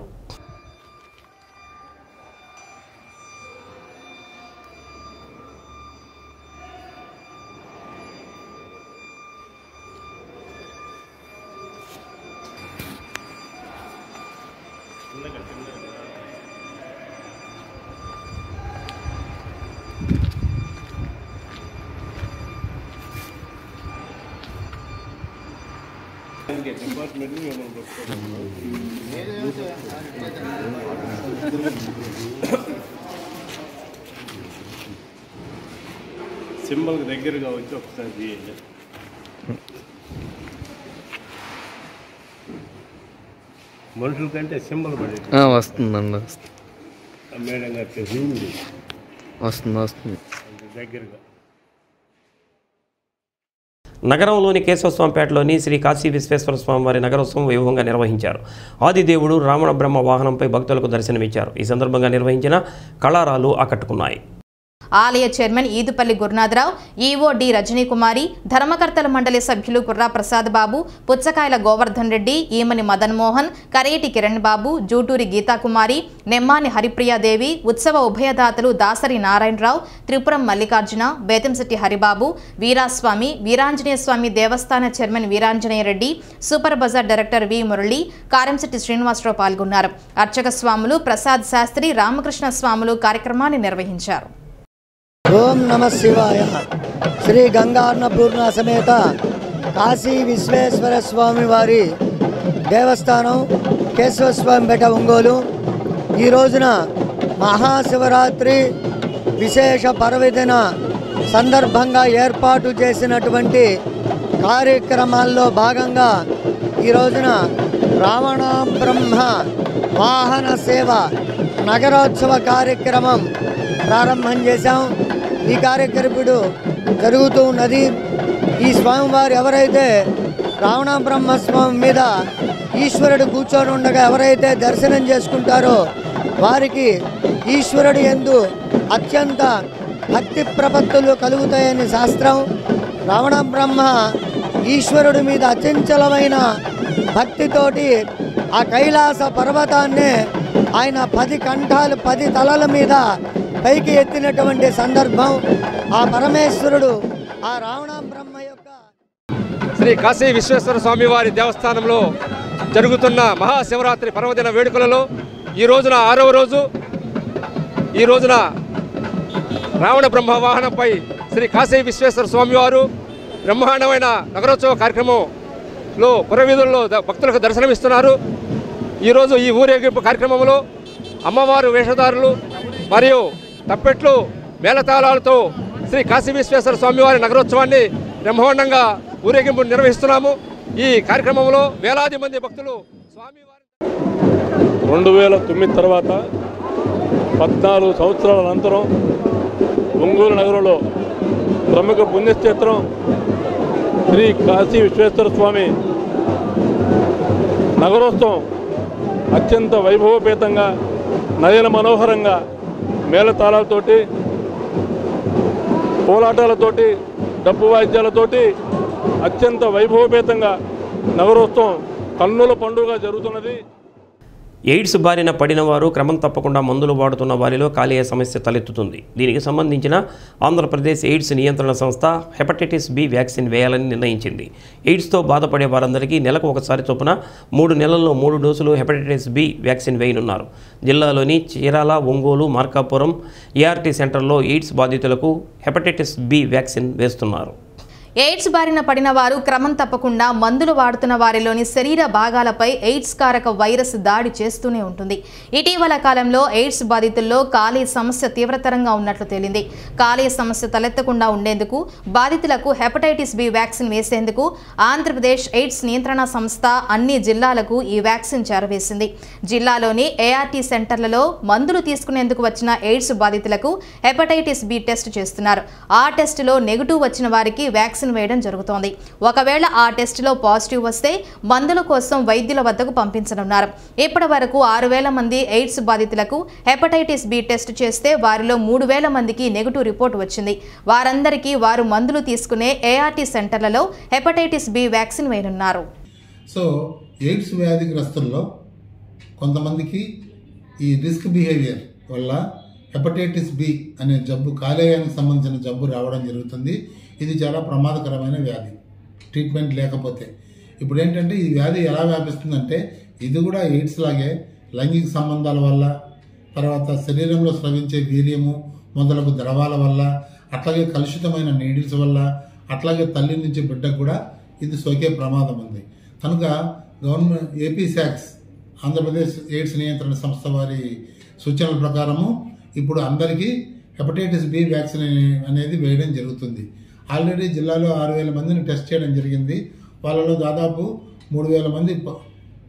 సింబల్ దగ్గరగా వచ్చి ఒకసారి చేయండి మనుషుల కంటే సింబల్ పడేది ఆ, వస్తుందండి వస్తుంది మేడం గారు జూమ్ చేసి వస్తుంది వస్తుంది కొంచెం దగ్గరగా నగరంలోని కేశవస్వామిపేటలోని శ్రీ కాశీ విశ్వేశ్వర స్వామి వారి నగరోత్సవం వైభవంగా నిర్వహించారు ఆదిదేవుడు రావణ బ్రహ్మ వాహనంపై భక్తులకు దర్శనమిచ్చారు ఈ సందర్భంగా నిర్వహించిన కళారాలు ఆకట్టుకున్నాయి ఆలయ chairman Edupalli Gurunatha Rao EO D Rajani Kumari ధర్మకర్తల మండలి సభ్యులు కుర్రా ప్రసాద్ బాబు పుచ్చకాయల గోవర్ధన్ రెడ్డి ఈమని మదన్ మోహన్ కరేటి కిరణ్ బాబు జూటూరి గీతాకుమారి నెమ్మాని హరిప్రియాదేవి ఉత్సవ ఉభయదాతలు దాసరి నారాయణరావు త్రిపురం మల్లికార్జున బేతంశెట్టి హరిబాబు వీరాస్వామి వీరాంజనేయ స్వామి దేవస్థాన chairman Veeranjaneya Reddy super bazaar director V Murali Karamsetti Srinivasa Rao పాల్గొన్నారు అర్చక స్వాములు ప్రసాద్ శాస్త్రి రామకృష్ణ స్వాములు కార్యక్రమాన్ని నిర్వహించారు ఓం నమ శివాయ శ్రీ గంగార్ణపూర్ణ సమేత కాశీ విశ్వేశ్వర స్వామి వారి దేవస్థానం కేశవస్వామిపేట ఒంగోలు ఈ రోజున మహాశివరాత్రి విశేష పర్వదిన సందర్భంగా ఏర్పాటు చేసినటువంటి కార్యక్రమాల్లో భాగంగా ఈ రోజున రావణ బ్రహ్మ వాహన సేవ నగరోత్సవ కార్యక్రమం ప్రారంభం చేశాం ఈ కార్యక్రమం జరుగుతూ ఉన్నది ఈ స్వామివారు ఎవరైతే రావణ బ్రహ్మస్వామి మీద ఈశ్వరుడు కూర్చొని ఉండగా ఎవరైతే దర్శనం చేసుకుంటారో వారికి ఈశ్వరుడి ఎందు అత్యంత భక్తి ప్రపత్తులు కలుగుతాయని శాస్త్రం రావణ బ్రహ్మ ఈశ్వరుడి మీద అచంచలమైన భక్తితోటి ఆ కైలాస పర్వతాన్నే ఆయన పది కంఠాలు పది తలల మీద పైకి ఎత్తినటువంటి సందర్భం ఆ పరమేశ్వరుడు ఆ రావణ బ్రహ్మ యొక్క శ్రీ కాశీ విశ్వేశ్వర స్వామి వారి దేవస్థానంలో జరుగుతున్న మహాశివరాత్రి పర్వదిన వేడుకలలో ఈ రోజున ఆరవ రోజు ఈ రోజున రావణ బ్రహ్మ వాహనంపై శ్రీ కాశీ విశ్వేశ్వర స్వామివారు బ్రహ్మాండమైన నగరోత్సవ కార్యక్రమంలో పురవీధుల్లో ద- భక్తులకు దర్శనమిస్తున్నారు ఈరోజు ఈ ఊరేగింపు కార్యక్రమంలో అమ్మవారు వేషధారులు మరియు తప్పెట్లు మేళతాళాలతో శ్రీ కాశీ విశ్వేశ్వర స్వామివారి నగరోత్సవాన్ని బ్రహ్మాండంగా ఊరేగింపు నిర్వహిస్తున్నాము ఈ కార్యక్రమంలో వేలాది మంది భక్తులు రెండు వేల తొమ్మిది తర్వాత పద్నాలుగు సంవత్సరాల అనంతరం ఒంగోలు నగరంలో ప్రముఖ పుణ్యక్షేత్రం శ్రీ కాశీ విశ్వేశ్వర స్వామి నగరోత్సవం అత్యంత వైభవపేతంగా నయన మనోహరంగా మేళతాళాలతోటి కోలాటాలతోటి డప్పు వాయిద్యాలతోటి అత్యంత వైభవపేతంగా నగరోత్సవం కన్నుల పండుగ జరుగుతున్నది ఎయిడ్స్ బారిన పడిన వారు క్రమం తప్పకుండా మందులు వాడుతున్న వారిలో కాలేయ సమస్య తలెత్తుతుంది దీనికి సంబంధించిన ఆంధ్రప్రదేశ్ ఎయిడ్స్ నియంత్రణ సంస్థ హెపటైటిస్ బి వ్యాక్సిన్ వేయాలని నిర్ణయించింది ఎయిడ్స్తో బాధపడే వారందరికీ నెలకు ఒకసారి చొప్పున మూడు నెలల్లో మూడు డోసులు హెపటైటిస్ బి వ్యాక్సిన్ వేయనున్నారు జిల్లాలోని చీరాల ఒంగోలు మార్కాపురం ఏఆర్టీ సెంటర్లో ఎయిడ్స్ బాధితులకు హెపటైటిస్ బి వ్యాక్సిన్ వేస్తున్నారు ఎయిడ్స్ బారిన పడిన వారు క్రమం తప్పకుండా మందులు వాడుతున్న వారిలోని శరీర భాగాలపై ఎయిడ్స్ కారక వైరస్ దాడి చేస్తూనే ఉంటుంది ఇటీవల కాలంలో ఎయిడ్స్ బాధితుల్లో కాలీ సమస్య తీవ్రతరంగా ఉన్నట్లు తేలింది కాలీ సమస్య తలెత్తకుండా ఉండేందుకు బాధితులకు హెపటైటిస్ బి వ్యాక్సిన్ వేసేందుకు ఆంధ్రప్రదేశ్ ఎయిడ్స్ నియంత్రణ సంస్థ అన్ని జిల్లాలకు ఈ వ్యాక్సిన్ చేరవేసింది జిల్లాలోని ఏఆర్టీ సెంటర్లలో మందులు తీసుకునేందుకు వచ్చిన ఎయిడ్స్ బాధితులకు హెపటైటిస్ బి టెస్ట్ చేస్తున్నారు ఆ టెస్టులో నెగిటివ్ వచ్చిన వారికి వ్యాక్సిన్ వేయడం జరుగుతోంది ఒకవేళ ఆ టెస్టులో పాజిటివ్ వస్తే మందుల కోసం వైద్యుల వద్దకు పంపించనున్నారు ఇప్పటి వరకు ఆరు వేల మంది ఎయిడ్స్ బాధితులకు హెపటైటిస్ బి టెస్ట్ చేస్తే వారిలో మూడు వేల మందికి నెగిటివ్ రిపోర్ట్ వచ్చింది వారందరికీ వారు మందులు తీసుకునే ఏఆర్టీ సెంటర్లలో హెపటైటిస్ బి వ్యాక్సిన్ వేయనున్నారు సో ఎయిడ్స్ వ్యాధిగ్రస్తుల్లో కొంతమందికి ఈ రిస్క్ బిహేవియర్ వల్ల హెపటైటిస్ బి అనే జబ్బు కాలేయానికి సంబంధించిన జబ్బు రావడం జరుగుతుంది ఇది చాలా ప్రమాదకరమైన వ్యాధి ట్రీట్మెంట్ లేకపోతే ఇప్పుడు ఏంటంటే ఈ వ్యాధి ఎలా వ్యాపిస్తుందంటే ఇది కూడా ఎయిడ్స్ లాగే లైంగిక సంబంధాల వల్ల తర్వాత శరీరంలో స్రవించే వీర్యము మొదలగు ద్రవాల వల్ల అట్లాగే కలుషితమైన నీడిల్స్ వల్ల అట్లాగే తల్లి నుంచి బిడ్డకు కూడా ఇది సోకే ప్రమాదం ఉంది కనుక గవర్నమెంట్ ఏపీ శాక్స్ ఆంధ్రప్రదేశ్ ఎయిడ్స్ నియంత్రణ సంస్థ వారి సూచనల ప్రకారము ఇప్పుడు అందరికీ హెపటైటిస్ బి వ్యాక్సిన్ అనేది వేయడం జరుగుతుంది ఆల్రెడీ జిల్లాలో ఆరు వేల మందిని టెస్ట్ చేయడం జరిగింది వాళ్ళలో దాదాపు మూడు వేల మంది ప-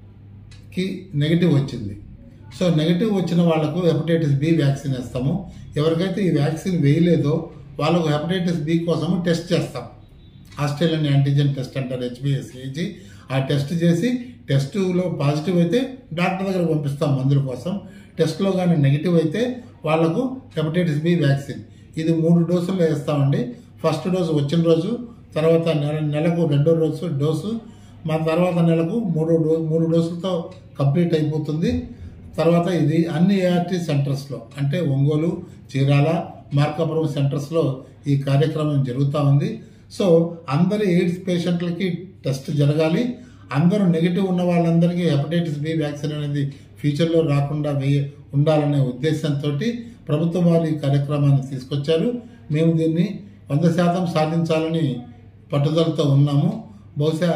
కి నెగిటివ్ వచ్చింది సో నెగిటివ్ వచ్చిన వాళ్ళకు హెపటైటిస్ బి వ్యాక్సిన్ వేస్తాము ఎవరికైతే ఈ వ్యాక్సిన్ వేయలేదో వాళ్ళకు హెపటైటిస్ బి కోసము టెస్ట్ చేస్తాం ఆస్ట్రేలియన్ యాంటీజెన్ టెస్ట్ అంటారు హెచ్బిఎస్ఏజీ ఆ టెస్ట్ చేసి టెస్టులో పాజిటివ్ అయితే డాక్టర్ దగ్గర పంపిస్తాం మందుల కోసం టెస్ట్లో కానీ నెగిటివ్ అయితే వాళ్ళకు హెపటైటిస్ బి వ్యాక్సిన్ ఇది మూడు డోసులు వేస్తామండి ఫస్ట్ డోసు వచ్చిన రోజు తర్వాత నెల నెలకు రెండో రోజు డోసు మా తర్వాత నెలకు మూడు డో మూడు డోసులతో కంప్లీట్ అయిపోతుంది తర్వాత ఇది అన్ని ఏఆర్టీ సెంటర్స్లో అంటే ఒంగోలు చీరాల మార్కాపురం సెంటర్స్లో ఈ కార్యక్రమం జరుగుతూ ఉంది సో అందరి ఎయిడ్స్ పేషెంట్లకి టెస్ట్ జరగాలి అందరూ నెగిటివ్ ఉన్న వాళ్ళందరికీ హెపటైటిస్ బి వ్యాక్సిన్ అనేది ఫ్యూచర్లో రాకుండా వేయ ఉండాలనే ఉద్దేశంతో ప్రభుత్వం వారు ఈ కార్యక్రమాన్ని తీసుకొచ్చారు మేము దీన్ని వంద శాతం సాధించాలని పట్టుదలతో ఉన్నాము బహుశా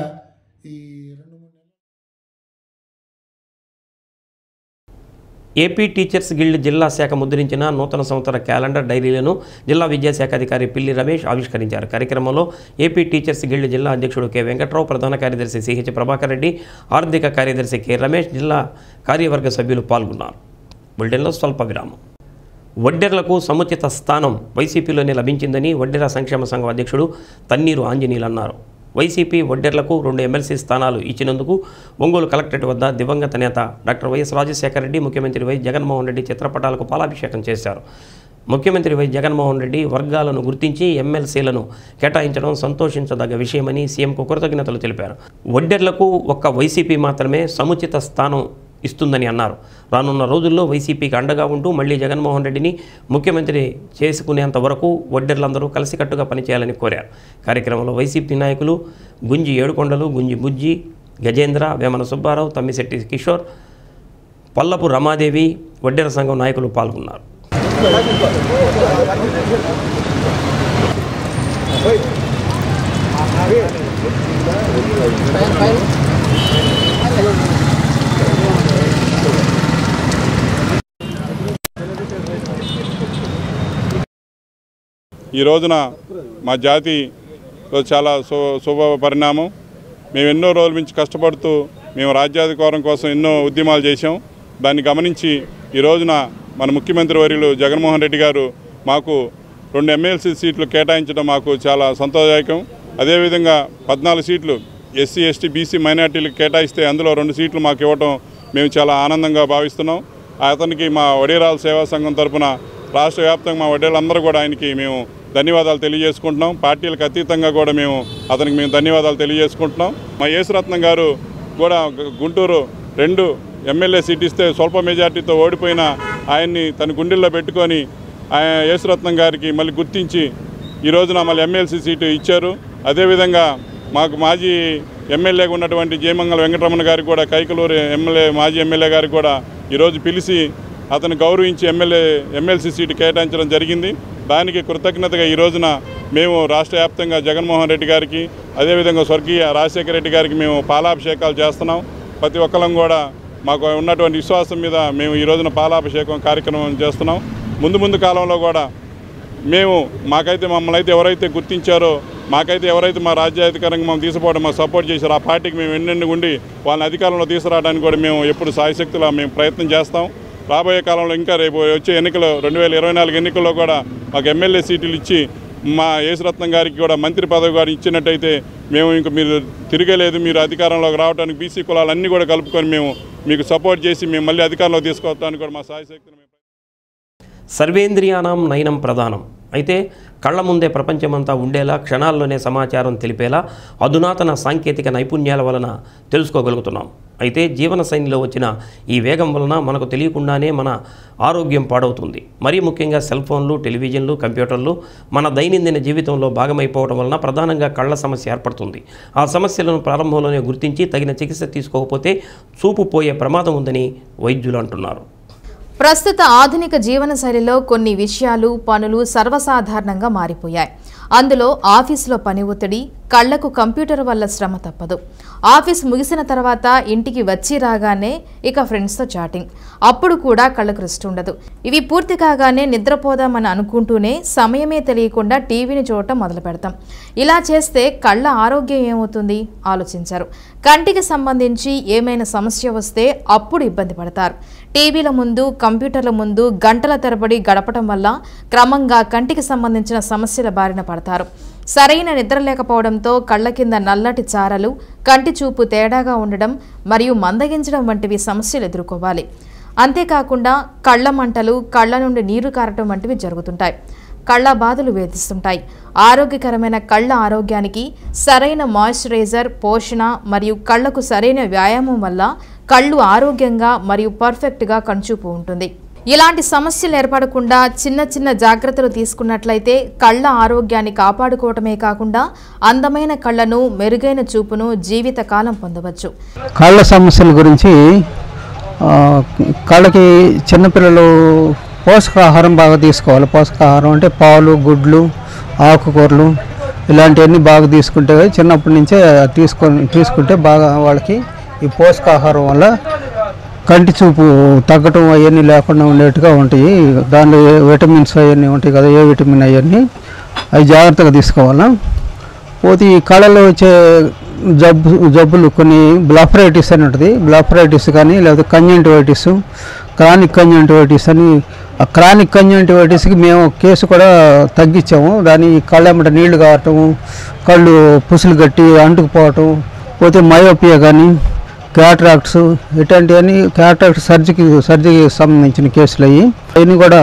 ఏపీ టీచర్స్ గిల్డ్ జిల్లా శాఖ ముద్రించిన నూతన సంవత్సర క్యాలెండర్ డైరీలను జిల్లా విద్యాశాఖ అధికారి పిల్లి రమేష్ ఆవిష్కరించారు కార్యక్రమంలో ఏపీ టీచర్స్ గిల్డ్ జిల్లా అధ్యక్షుడు కె వెంకట్రావు ప్రధాన కార్యదర్శి సిహెచ్ ప్రభాకర్ రెడ్డి ఆర్థిక కార్యదర్శి కె రమేష్ జిల్లా కార్యవర్గ సభ్యులు పాల్గొన్నారు బులెటిన్లో స్వల్ప విరామం వడ్డెర్లకు సముచిత స్థానం వైసీపీలోనే లభించిందని వడ్డెర సంక్షేమ సంఘం అధ్యక్షుడు తన్నీరు ఆంజనేయులు అన్నారు వైసీపీ ఒడ్డెర్లకు రెండు ఎమ్మెల్సీ స్థానాలు ఇచ్చినందుకు ఒంగోలు కలెక్టరేట్ వద్ద దివంగత నేత డాక్టర్ వైఎస్ రాజశేఖర రెడ్డి ముఖ్యమంత్రి వై జగన్మోహన్ రెడ్డి చిత్రపటాలకు పాలాభిషేకం చేశారు ముఖ్యమంత్రి వై జగన్మోహన్ రెడ్డి వర్గాలను గుర్తించి ఎమ్మెల్సీలను కేటాయించడం సంతోషించదగ్గ విషయమని సీఎంకు కృతజ్ఞతలు తెలిపారు ఒడ్డెర్లకు ఒక్క వైసీపీ మాత్రమే సముచిత స్థానం ఇస్తుందని అన్నారు రానున్న రోజుల్లో వైసీపీకి అండగా ఉంటూ మళ్లీ జగన్మోహన్ రెడ్డిని ముఖ్యమంత్రి చేసుకునేంత వరకు ఒడ్డెర్లందరూ కలిసికట్టుగా పనిచేయాలని కోరారు కార్యక్రమంలో వైసీపీ నాయకులు గుంజి ఏడుకొండలు గుంజి బుజ్జి గజేంద్ర వేమన సుబ్బారావు తమ్మిశెట్టి కిషోర్ పల్లపు రమాదేవి వడ్డెర సంఘం నాయకులు పాల్గొన్నారు ఈ రోజున మా జాతిలో చాలా శు శుభ పరిణామం మేము ఎన్నో రోజుల నుంచి కష్టపడుతూ మేము రాజ్యాధికారం కోసం ఎన్నో ఉద్యమాలు చేశాం దాన్ని గమనించి ఈ రోజున మన ముఖ్యమంత్రి వర్యులు జగన్మోహన్ రెడ్డి గారు మాకు రెండు ఎమ్మెల్సీ సీట్లు కేటాయించడం మాకు చాలా సంతోషదాయకం అదేవిధంగా పద్నాలుగు సీట్లు ఎస్సీ ఎస్టీ బీసీ మైనార్టీలకు కేటాయిస్తే అందులో రెండు సీట్లు మాకు ఇవ్వటం మేము చాలా ఆనందంగా భావిస్తున్నాం అతనికి మా వడేరాల సేవా సంఘం తరపున రాష్ట్ర వ్యాప్తంగా మా వడ్డేళ్ళందరూ కూడా ఆయనకి మేము ధన్యవాదాలు తెలియజేసుకుంటున్నాం పార్టీలకు అతీతంగా కూడా మేము అతనికి మేము ధన్యవాదాలు తెలియజేసుకుంటున్నాం మా యేసురత్నం గారు కూడా గు- గుంటూరు రెండు ఎమ్మెల్యే సీట్ ఇస్తే స్వల్ప మెజార్టీతో ఓడిపోయిన ఆయన్ని తన గుండెల్లో పెట్టుకొని ఆయన యేసురత్నం గారికి మళ్ళీ గుర్తించి ఈ రోజున మళ్ళీ ఎమ్మెల్సీ సీటు ఇచ్చారు అదేవిధంగా మాకు మాజీ ఎమ్మెల్యేగా ఉన్నటువంటి జయమంగళ వెంకటరమణ గారికి కూడా కైకలూరు ఎమ్మెల్యే మాజీ ఎమ్మెల్యే గారికి కూడా ఈరోజు పిలిచి అతను గౌరవించి ఎమ్మెల్యే ఎమ్మెల్సీ సీటు కేటాయించడం జరిగింది దానికి కృతజ్ఞతగా ఈ రోజున మేము రాష్ట్ర వ్యాప్తంగా జగన్మోహన్ రెడ్డి గారికి అదేవిధంగా స్వర్గీయ రాజశేఖర రెడ్డి గారికి మేము పాలాభిషేకాలు చేస్తున్నాం ప్రతి ఒక్కరం కూడా మాకు ఉన్నటువంటి విశ్వాసం మీద మేము ఈ రోజున పాలాభిషేకం కార్యక్రమం చేస్తున్నాం ముందు ముందు కాలంలో కూడా మేము మాకైతే మమ్మల్ని అయితే ఎవరైతే గుర్తించారో మాకైతే ఎవరైతే మా రాజ్యాధికారంగా మేము తీసుకుపోవడం మాకు సపోర్ట్ చేశారో ఆ పార్టీకి మేము ఎన్నెండు ఉండి వాళ్ళని అధికారంలో తీసుకురావడానికి కూడా మేము ఎప్పుడు సాయశక్తులా మేము ప్రయత్నం చేస్తాం రాబోయే కాలంలో ఇంకా రేపు వచ్చే ఎన్నికలు రెండు వేల ఇరవై నాలుగు ఎన్నికల్లో కూడా మాకు ఎమ్మెల్యే సీట్లు ఇచ్చి మా యేసురత్నం గారికి కూడా మంత్రి పదవి గారు ఇచ్చినట్టయితే మేము ఇంక మీరు తిరగలేదు మీరు అధికారంలోకి రావడానికి బీసీ కులాలన్నీ కూడా కలుపుకొని మేము మీకు సపోర్ట్ చేసి మేము మళ్ళీ అధికారంలోకి తీసుకొస్తానికి కూడా మా సాయశక్తిని సర్వేంద్రియానాం నయనం ప్రధానం అయితే కళ్ళ ముందే ప్రపంచమంతా ఉండేలా క్షణాల్లోనే సమాచారం తెలిపేలా అధునాతన సాంకేతిక నైపుణ్యాల వలన తెలుసుకోగలుగుతున్నాం అయితే జీవన శైలిలో వచ్చిన ఈ వేగం వలన మనకు తెలియకుండానే మన ఆరోగ్యం పాడవుతుంది మరీ ముఖ్యంగా సెల్ ఫోన్లు టెలివిజన్లు కంప్యూటర్లు మన దైనందిన జీవితంలో భాగమైపోవడం వలన ప్రధానంగా కళ్ళ సమస్య ఏర్పడుతుంది ఆ సమస్యలను ప్రారంభంలోనే గుర్తించి తగిన చికిత్స తీసుకోకపోతే చూపు పోయే ప్రమాదం ఉందని వైద్యులు అంటున్నారు ప్రస్తుత ఆధునిక జీవనశైలిలో కొన్ని విషయాలు పనులు సర్వసాధారణంగా మారిపోయాయి అందులో ఆఫీసులో పని ఒత్తిడి కళ్లకు కంప్యూటర్ వల్ల శ్రమ తప్పదు ఆఫీస్ ముగిసిన తర్వాత ఇంటికి వచ్చి రాగానే ఇక ఫ్రెండ్స్తో చాటింగ్ అప్పుడు కూడా కళ్ళకు రెస్ట్ ఉండదు ఇవి పూర్తి కాగానే నిద్రపోదామని అనుకుంటూనే సమయమే తెలియకుండా టీవీని చూడటం మొదలు పెడతాం ఇలా చేస్తే కళ్ళ ఆరోగ్యం ఏమవుతుంది ఆలోచించారు కంటికి సంబంధించి ఏమైనా సమస్య వస్తే అప్పుడు ఇబ్బంది పడతారు టీవీల ముందు కంప్యూటర్ల ముందు గంటల తరబడి గడపటం వల్ల క్రమంగా కంటికి సంబంధించిన సమస్యల బారిన పడతారు సరైన నిద్ర లేకపోవడంతో కళ్ళ కింద నల్లటి చారలు కంటి చూపు తేడాగా ఉండడం మరియు మందగించడం వంటివి సమస్యలు ఎదుర్కోవాలి అంతేకాకుండా కళ్ళ మంటలు కళ్ళ నుండి నీరు కారటం వంటివి జరుగుతుంటాయి కళ్ళ బాధలు వేధిస్తుంటాయి ఆరోగ్యకరమైన కళ్ళ ఆరోగ్యానికి సరైన మాయిశ్చరైజర్ పోషణ మరియు కళ్ళకు సరైన వ్యాయామం వల్ల కళ్ళు ఆరోగ్యంగా మరియు పర్ఫెక్ట్గా కణుచూపు ఉంటుంది ఇలాంటి సమస్యలు ఏర్పడకుండా చిన్న చిన్న జాగ్రత్తలు తీసుకున్నట్లయితే కళ్ళ ఆరోగ్యాన్ని కాపాడుకోవటమే కాకుండా అందమైన కళ్ళను మెరుగైన చూపును జీవితకాలం పొందవచ్చు కాళ్ళ సమస్యల గురించి ఆ, కళ్ళకి చిన్నపిల్లలు పోషకాహారం బాగా తీసుకోవాలి పోషకాహారం అంటే పాలు గుడ్లు ఆకుకూరలు ఇలాంటివన్నీ బాగా తీసుకుంటే చిన్నప్పటి నుంచే తీసుకొని తీసుకుంటే బాగా వాళ్ళకి ఈ పోషకాహారం వల్ల కంటి చూపు తగ్గటం అవన్నీ లేకుండా ఉండేట్టుగా ఉంటాయి దానిలో ఏ విటమిన్స్ అవన్నీ ఉంటాయి కదా ఏ విటమిన్ అవన్నీ అవి జాగ్రత్తగా తీసుకోవాలా పోతే ఈ కళలో వచ్చే జబ్బు జబ్బులు కొన్ని బ్లాఫరైటిస్ అని ఉంటుంది బ్లాఫరైటిస్ కానీ లేకపోతే కంజంటివైటిస్ క్రానిక్ కంజంటివైటిస్ అని ఆ క్రానిక్ కంజంటివైటిస్కి మేము కేసు కూడా తగ్గించాము దాని కళ్ళెమ్మట నీళ్లు కావటము కళ్ళు పుసులు గట్టి అంటుకుపోవటం పోతే మయోపియా కానీ క్యాట్రాక్ట్స్ ఇట్లాంటివన్నీ క్యాట్రాక్ట్ సర్జరీకి సర్జరీకి సంబంధించిన కేసులు అయ్యి అవన్నీ కూడా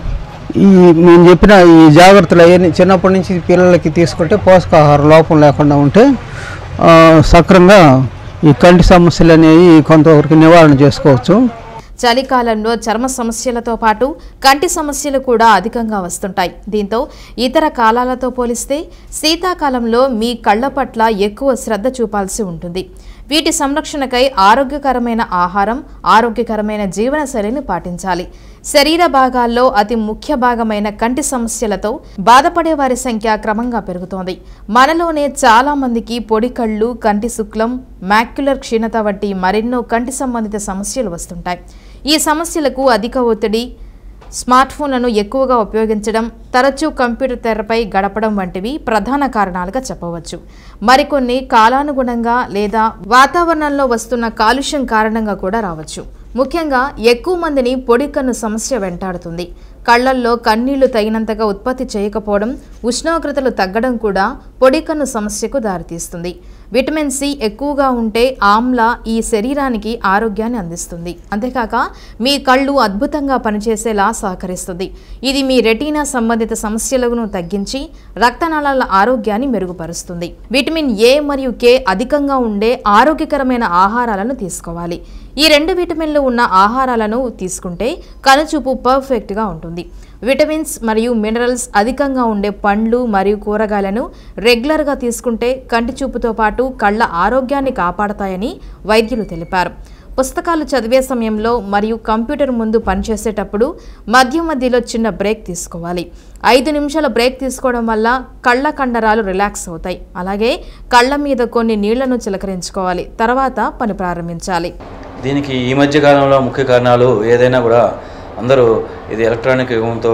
ఈ మేము చెప్పిన ఈ జాగ్రత్తలు అవన్నీ చిన్నప్పటి నుంచి పిల్లలకి తీసుకుంటే పోషకాహార లోపం లేకుండా ఉంటే ఆ, సక్రంగా ఈ కంటి సమస్యలు అనేవి కొంతవరకు నివారణ చేసుకోవచ్చు చలికాలంలో చర్మ సమస్యలతో పాటు కంటి సమస్యలు కూడా అధికంగా వస్తుంటాయి దీంతో ఇతర కాలాలతో పోలిస్తే శీతాకాలంలో మీ కళ్ళ పట్ల ఎక్కువ శ్రద్ధ చూపాల్సి ఉంటుంది వీటి సంరక్షణకై ఆరోగ్యకరమైన ఆహారం ఆరోగ్యకరమైన జీవనశైలిని పాటించాలి శరీర భాగాల్లో అతి ముఖ్య భాగమైన కంటి సమస్యలతో బాధపడే వారి సంఖ్య క్రమంగా పెరుగుతోంది మనలోనే చాలా మందికి పొడి కళ్ళు కంటి శుక్లం మ్యాక్యులర్ క్షీణత వంటి మరెన్నో కంటి సంబంధిత సమస్యలు వస్తుంటాయి ఈ సమస్యలకు అధిక ఒత్తిడి స్మార్ట్ ఫోన్లను ఎక్కువగా ఉపయోగించడం తరచూ కంప్యూటర్ తెరపై గడపడం వంటివి ప్రధాన కారణాలుగా చెప్పవచ్చు మరికొన్ని కాలానుగుణంగా లేదా వాతావరణంలో వస్తున్న కాలుష్యం కారణంగా కూడా రావచ్చు ముఖ్యంగా ఎక్కువ మందిని పొడి కన్ను సమస్య వెంటాడుతుంది కళ్ళల్లో కన్నీళ్లు తగినంతగా ఉత్పత్తి చేయకపోవడం ఉష్ణోగ్రతలు తగ్గడం కూడా పొడి కన్ను సమస్యకు దారితీస్తుంది విటమిన్ సి ఎక్కువగా ఉంటే ఆమ్ల ఈ శరీరానికి ఆరోగ్యాన్ని అందిస్తుంది అంతేకాక మీ కళ్ళు అద్భుతంగా పనిచేసేలా సహకరిస్తుంది ఇది మీ రెటీనా సంబంధిత సమస్యలను తగ్గించి రక్తనాళాల ఆరోగ్యాన్ని మెరుగుపరుస్తుంది విటమిన్ ఏ మరియు కే అధికంగా ఉండే ఆరోగ్యకరమైన ఆహారాలను తీసుకోవాలి ఈ రెండు విటమిన్లు ఉన్న ఆహారాలను తీసుకుంటే కనుచూపు పర్ఫెక్ట్గా ఉంటుంది విటమిన్స్ మరియు మినరల్స్ అధికంగా ఉండే పండ్లు మరియు కూరగాయలను రెగ్యులర్గా తీసుకుంటే కంటి చూపుతో పాటు కళ్ళ ఆరోగ్యాన్ని కాపాడతాయని వైద్యులు తెలిపారు పుస్తకాలు చదివే సమయంలో మరియు కంప్యూటర్ ముందు పనిచేసేటప్పుడు మధ్య మధ్యలో చిన్న బ్రేక్ తీసుకోవాలి ఐదు నిమిషాల బ్రేక్ తీసుకోవడం వల్ల కళ్ళ కండరాలు రిలాక్స్ అవుతాయి అలాగే కళ్ళ మీద కొన్ని నీళ్లను చిలకరించుకోవాలి తర్వాత పని ప్రారంభించాలి దీనికి ఈ మధ్య కాలంలో ముఖ్య కారణాలు ఏదైనా కూడా అందరూ ఇది ఎలక్ట్రానిక్ యుగంతో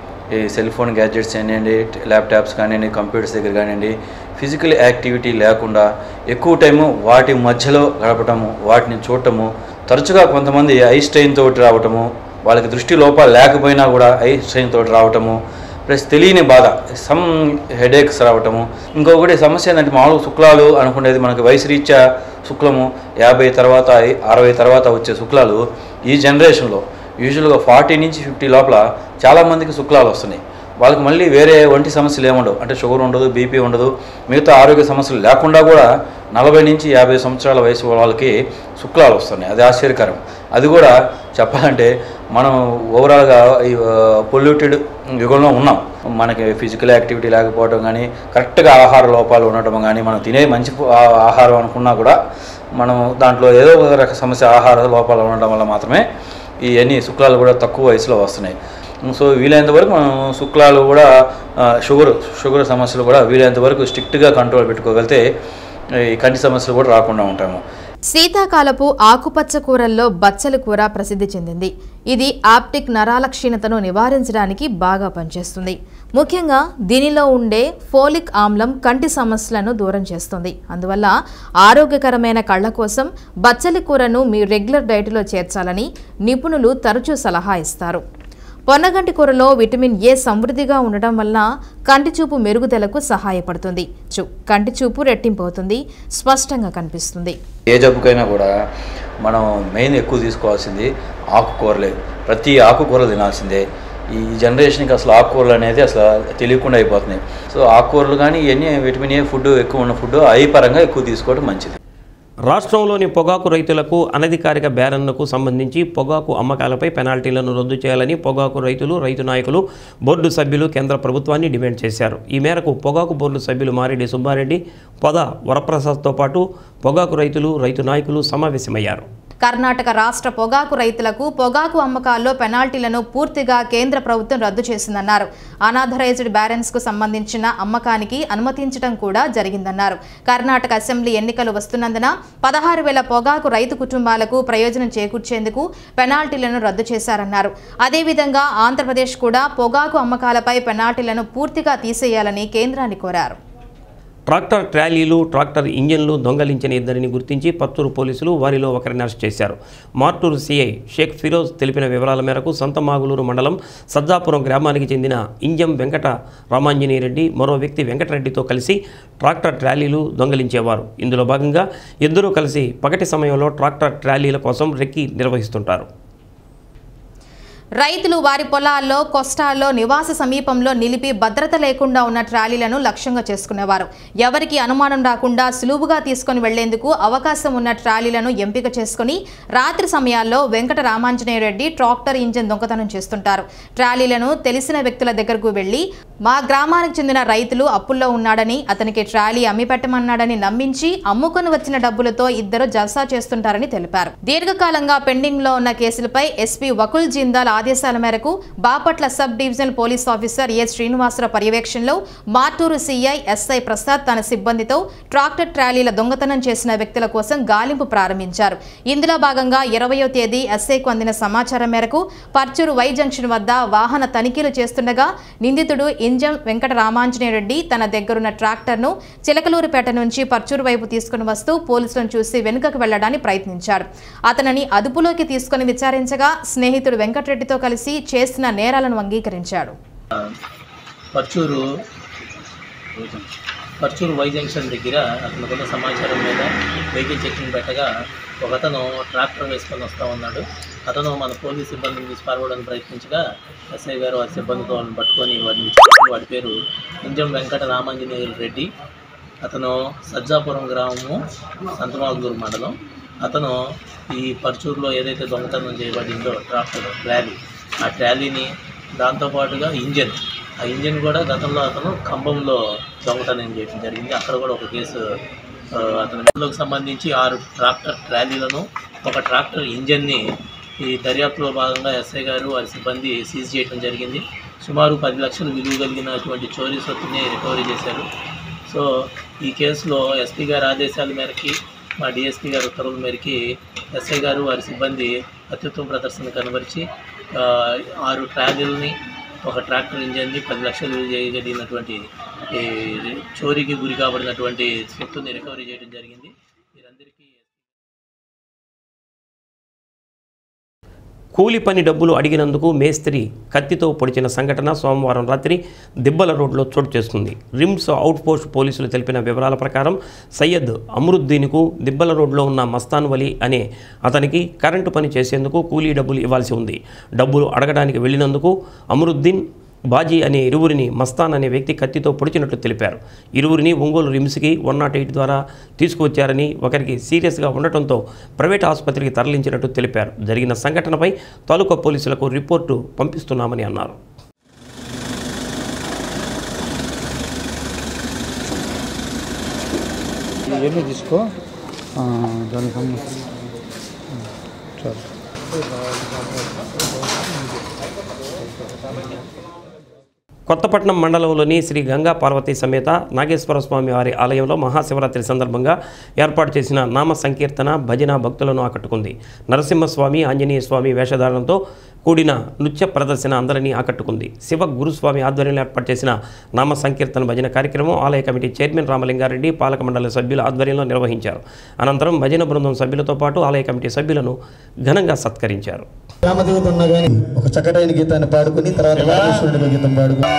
ఈ సెల్ ఫోన్ గ్యాడ్జెట్స్ కానివ్వండి ల్యాప్టాప్స్ కానివ్వండి కంప్యూటర్స్ దగ్గర కానివ్వండి ఫిజికల్ యాక్టివిటీ లేకుండా ఎక్కువ టైము వాటి మధ్యలో గడపటము వాటిని చూడటము తరచుగా కొంతమంది ఐ స్ట్రెయిన్ తోటి రావటము వాళ్ళకి దృష్టి లోపాలు లేకపోయినా కూడా ఐ స్ట్రెయిన్ తోటి రావటము ప్లస్ తెలియని బాధ సమ్ హెడేక్స్ రావటము ఇంకొకటి సమస్య ఏంటంటే మామూలు శుక్లాలు అనుకునేది మనకి వయసు రీత్యా శుక్లము యాభై తర్వాత అరవై తర్వాత వచ్చే శుక్లాలు ఈ జనరేషన్లో యూజువల్గా ఫార్టీ నుంచి ఫిఫ్టీ లోపల చాలామందికి శుక్లాలు వస్తున్నాయి వాళ్ళకి మళ్ళీ వేరే వంటి సమస్యలు ఏముండవు అంటే షుగర్ ఉండదు బీపీ ఉండదు మిగతా ఆరోగ్య సమస్యలు లేకుండా కూడా నలభై నుంచి యాభై సంవత్సరాల వయసు వాళ్ళకి శుక్లాలు వస్తున్నాయి అది ఆశ్చర్యకరం అది కూడా చెప్పాలంటే మనం ఓవరాల్గా ఈ పొల్యూటెడ్ యుగంలో ఉన్నాం మనకి ఫిజికల్ యాక్టివిటీ లేకపోవడం కానీ కరెక్ట్గా ఆహార లోపాలు ఉండటం కానీ మనం తినే మంచి ఫు- ఆ- ఆహారం అనుకున్నా కూడా మనం దాంట్లో ఏదో ఒక రక సమస్య ఆహార లోపాలు ఉండడం వల్ల మాత్రమే ఇవన్నీ శుక్లాలు కూడా తక్కువ వయసులో వస్తున్నాయి సో వీలైనంత వరకు మనం శుక్లాలు కూడా ఆ, షుగర్ షుగర్ సమస్యలు కూడా వీలైనంత వరకు స్ట్రిక్ట్గా కంట్రోల్ పెట్టుకోగలిగితే ఈ కంటి సమస్యలు కూడా రాకుండా ఉంటాము శీతాకాలపు ఆకుపచ్చ కూరల్లో బచ్చల కూర ప్రసిద్ధి చెందింది ఇది ఆప్టిక్ నరాల క్షీణతను నివారించడానికి బాగా పనిచేస్తుంది ముఖ్యంగా దీనిలో ఉండే ఫోలిక్ ఆమ్లం కంటి సమస్యలను దూరం చేస్తుంది అందువల్ల ఆరోగ్యకరమైన కళ్ళ కోసం బచ్చలి కూరను మీ రెగ్యులర్ డైట్లో చేర్చాలని నిపుణులు తరచూ సలహా ఇస్తారు పొన్నగంటి కూరలో విటమిన్ ఏ సమృద్ధిగా ఉండటం వల్ల కంటి చూపు మెరుగుదలకు సహాయపడుతుంది చు కంటి చూపు రెట్టింపు అవుతుంది స్పష్టంగా కనిపిస్తుంది ఏ జబ్బుకైనా కూడా మనం మెయిన్ ఎక్కువ తీసుకోవాల్సింది ఆకుకూరలే ప్రతి ఆకుకూర తినాల్సిందే ఈ జనరేషన్కి అసలు ఆకుకూరలు అనేది అసలు తెలియకుండా అయిపోతున్నాయి సో ఆకుకూరలు కానీ ఇవన్నీ విటమిన్ ఏ ఫుడ్ ఎక్కువ ఉన్న ఫుడ్ ఐ పరంగా ఎక్కువ తీసుకోవడం మంచిది రాష్ట్రంలోని పొగాకు రైతులకు అనధికారిక బేరన్లకు సంబంధించి పొగాకు అమ్మకాలపై పెనాల్టీలను రద్దు చేయాలని పొగాకు రైతులు రైతు నాయకులు బోర్డు సభ్యులు కేంద్ర ప్రభుత్వాన్ని డిమాండ్ చేశారు ఈ మేరకు పొగాకు బోర్డు సభ్యులు మారెడ్డి సుబ్బారెడ్డి పొద వరప్రసాద్తో పాటు పొగాకు రైతులు రైతు నాయకులు సమావేశమయ్యారు కర్ణాటక రాష్ట్ర పొగాకు రైతులకు పొగాకు అమ్మకాల్లో పెనాల్టీలను పూర్తిగా కేంద్ర ప్రభుత్వం రద్దు చేసిందన్నారు అనాథరైజ్డ్ బ్యారెన్స్ కు సంబంధించిన అమ్మకానికి అనుమతించడం కూడా జరిగిందన్నారు కర్ణాటక అసెంబ్లీ ఎన్నికలు వస్తున్నందున పదహారు వేల పొగాకు రైతు కుటుంబాలకు ప్రయోజనం చేకూర్చేందుకు పెనాల్టీలను రద్దు చేశారన్నారు అదేవిధంగా ఆంధ్రప్రదేశ్ కూడా పొగాకు అమ్మకాలపై పెనాల్టీలను పూర్తిగా తీసేయాలని కేంద్రాన్ని కోరారు ట్రాక్టర్ ట్రాలీలు ట్రాక్టర్ ఇంజన్లు దొంగలించిన ఇద్దరిని గుర్తించి పత్తూరు పోలీసులు వారిలో ఒకరిని అరెస్ట్ చేశారు మార్టూరు సిఐ షేక్ ఫిరోజ్ తెలిపిన వివరాల మేరకు సంతమాగులూరు మండలం సజ్జాపురం గ్రామానికి చెందిన ఇంజం వెంకట రామాంజనేయరెడ్డి మరో వ్యక్తి వెంకటరెడ్డితో కలిసి ట్రాక్టర్ ట్రాలీలు దొంగలించేవారు ఇందులో భాగంగా ఇద్దరూ కలిసి పగటి సమయంలో ట్రాక్టర్ ట్రాలీల కోసం రెక్కి నిర్వహిస్తుంటారు రైతులు వారి పొలాల్లో కొస్టాల్లో నివాస సమీపంలో నిలిపి భద్రత లేకుండా ఉన్న ట్రాలీలను లక్ష్యంగా చేసుకునేవారు ఎవరికి అనుమానం రాకుండా సులువుగా తీసుకొని వెళ్లేందుకు అవకాశం ఉన్న ట్రాలీలను ఎంపిక చేసుకుని రాత్రి సమయాల్లో వెంకట రామాంజనేయ రెడ్డి ట్రాక్టర్ ఇంజిన్ దొంగతనం చేస్తుంటారు ట్రాలీలను తెలిసిన వ్యక్తుల దగ్గరకు వెళ్లి మా గ్రామానికి చెందిన రైతులు అప్పుల్లో ఉన్నాడని అతనికి ట్రాలీ అమ్మి పెట్టమన్నాడని నమ్మించి అమ్ముకొని వచ్చిన డబ్బులతో ఇద్దరు జల్సా చేస్తుంటారని తెలిపారు దీర్ఘకాలంగా పెండింగ్ లో ఉన్న కేసులపై ఎస్పీ వకుల్ జిందాల్ ఆదేశాల మేరకు Bapatla sub divisional police officer A Srinivasa Rao పర్యవేక్షణలో మార్టూరు సీఐ ఎస్ఐ ప్రసాద్ తన సిబ్బందితో ట్రాక్టర్ ట్రాలీల దొంగతనం చేసిన వ్యక్తుల కోసం గాలింపు ప్రారంభించారు ఇందులో భాగంగా ఇరవయో తేదీ ఎస్ఐకు అందిన సమాచారం మేరకు పర్చూరు వై జంక్షన్ వద్ద వాహన తనిఖీలు చేస్తుండగా నిందితుడు ఇంజం వెంకట రామాంజనేయ రెడ్డి తన దగ్గరున్న ట్రాక్టర్ను చిలకలూరుపేట నుంచి పర్చూరు వైపు తీసుకుని వస్తూ పోలీసులను చూసి వెనుకకు వెళ్లడానికి ప్రయత్నించాడు అతనిని అదుపులోకి తీసుకుని విచారించగా స్నేహితుడు వెంకటరెడ్డితో కలిసి చేసిన నేరాలను అంగీకరించాడు పర్చూరు పర్చూరు వై జంక్షన్ దగ్గర అతనుకున్న సమాచారం మీద వెహికల్ చెకింగ్ పెట్టగా ఒక అతను ట్రాక్టర్ వేసుకొని వస్తూ ఉన్నాడు అతను మన పోలీస్ సిబ్బందిని తీసి పాల్గొనడానికి ప్రయత్నించగా ఎస్ఐ గారు వారి సిబ్బందితో వాళ్ళని పట్టుకొని వాడిని చెప్పి వాడి పేరు ఇంజం వెంకట రామాంజనేయ రెడ్డి అతను సజ్జాపురం గ్రామము సంతమాగులూరు మండలం అతను ఈ పర్చూరులో ఏదైతే దొంగతనం చేయబడిందో ట్రాక్టర్ ట్రాలీ ఆ ట్రాలీని దాంతోపాటుగా ఇంజన్ ఆ ఇంజన్ కూడా గతంలో అతను ఖమ్మంలో దొంగతనం చేయడం జరిగింది అక్కడ కూడా ఒక కేసు ఆ, అతని మెడలోకి సంబంధించి ఆరు ట్రాక్టర్ ట్రాలీలను ఒక ట్రాక్టర్ ఇంజన్ని ఈ దర్యాప్తులో భాగంగా ఎస్ఐ గారు వారి సిబ్బంది సీజ్ చేయడం జరిగింది సుమారు పది లక్షలు విలువ కలిగినటువంటి చోరీ సొత్తుని రికవరీ చేశారు సో ఈ కేసులో ఎస్పీ గారి ఆదేశాల మేరకి మా డిఎస్పీ గారి ఉత్తర్వుల మేరకి ఎస్ఐ గారు వారి సిబ్బంది అత్యుత్తమ ప్రదర్శన కనబరిచి ఆ, ఆరు ట్రాలీలని ఒక ట్రాక్టర్ ఇంజన్ని పది లక్షలు విలువ చేయగలిగినటువంటి ఈ చోరీకి గురి కాబడినటువంటి సొత్తుని రికవరీ చేయడం జరిగింది వీరందరికీ కూలి పని డబ్బులు అడిగినందుకు మేస్త్రి కత్తితో పొడిచిన సంఘటన సోమవారం రాత్రి దిబ్బల రోడ్లో చోటు చేసుకుంది రిమ్స్ అవుట్ పోస్ట్ పోలీసులు తెలిపిన వివరాల ప్రకారం సయ్యద్ అమరుద్దీన్కు దిబ్బల రోడ్లో ఉన్న మస్తాన్ వలి అనే అతనికి కరెంటు పని చేసేందుకు కూలీ డబ్బులు ఇవ్వాల్సి ఉంది డబ్బులు అడగడానికి వెళ్ళినందుకు అమరుద్దీన్ బాజీ అనే ఇరువురిని మస్తాన్ అనే వ్యక్తి కత్తితో పొడిచినట్లు తెలిపారు ఇరువురిని ఒంగోలు రిమ్స్కి వన్ నాట్ ఎయిట్ ద్వారా తీసుకువచ్చారని ఒకరికి సీరియస్గా ఉండటంతో ప్రైవేట్ ఆసుపత్రికి తరలించినట్టు తెలిపారు జరిగిన సంఘటనపై తాలూకా పోలీసులకు రిపోర్టు పంపిస్తున్నామని అన్నారు ఇవన్నీ తీసుకో ఆ, దానికి సంబంధించి చాలు కొత్తపట్నం మండలంలోని శ్రీ గంగా పార్వతీ సమేత నాగేశ్వర స్వామి వారి ఆలయంలో మహాశివరాత్రి సందర్భంగా ఏర్పాటు చేసిన నామ సంకీర్తన భజన భక్తులను ఆకట్టుకుంది నరసింహస్వామి ఆంజనేయ స్వామి వేషధారణతో కూడిన నృత్య ప్రదర్శన అందరినీ ఆకట్టుకుంది శివ గురుస్వామి ఆధ్వర్యంలో ఏర్పాటు చేసిన నామ సంకీర్తన భజన కార్యక్రమం ఆలయ కమిటీ చైర్మన్ రామలింగారెడ్డి పాలక మండలి సభ్యుల ఆధ్వర్యంలో నిర్వహించారు అనంతరం భజన బృందం సభ్యులతో పాటు ఆలయ కమిటీ సభ్యులను ఘనంగా సత్కరించారు రామదేవత ఉన్నా కానీ ఒక చక్కటైన గీతాన్ని పాడుకుని తర్వాత పరమేశ్వరుడి గీతం పాడుకుని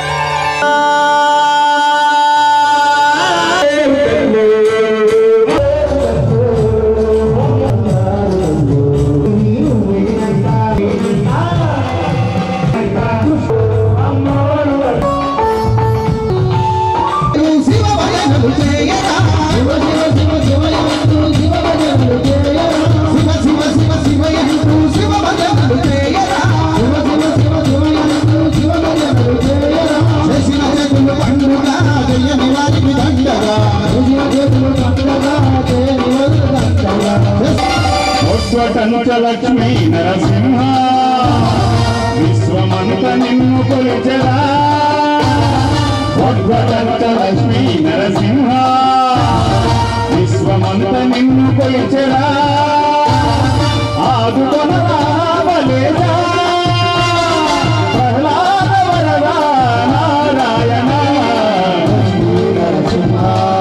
లక్ష్మీ నరసింహ విశ్వమంత నిన్ను కొలిచెరా భగవదంత లక్ష్మీ నరసింహ విశ్వమంత నిన్ను కొలిచెరా ఆదుకొన రావలేదా ప్రహ్లాద వరదా నారాయణ లక్ష్మీ నరసింహ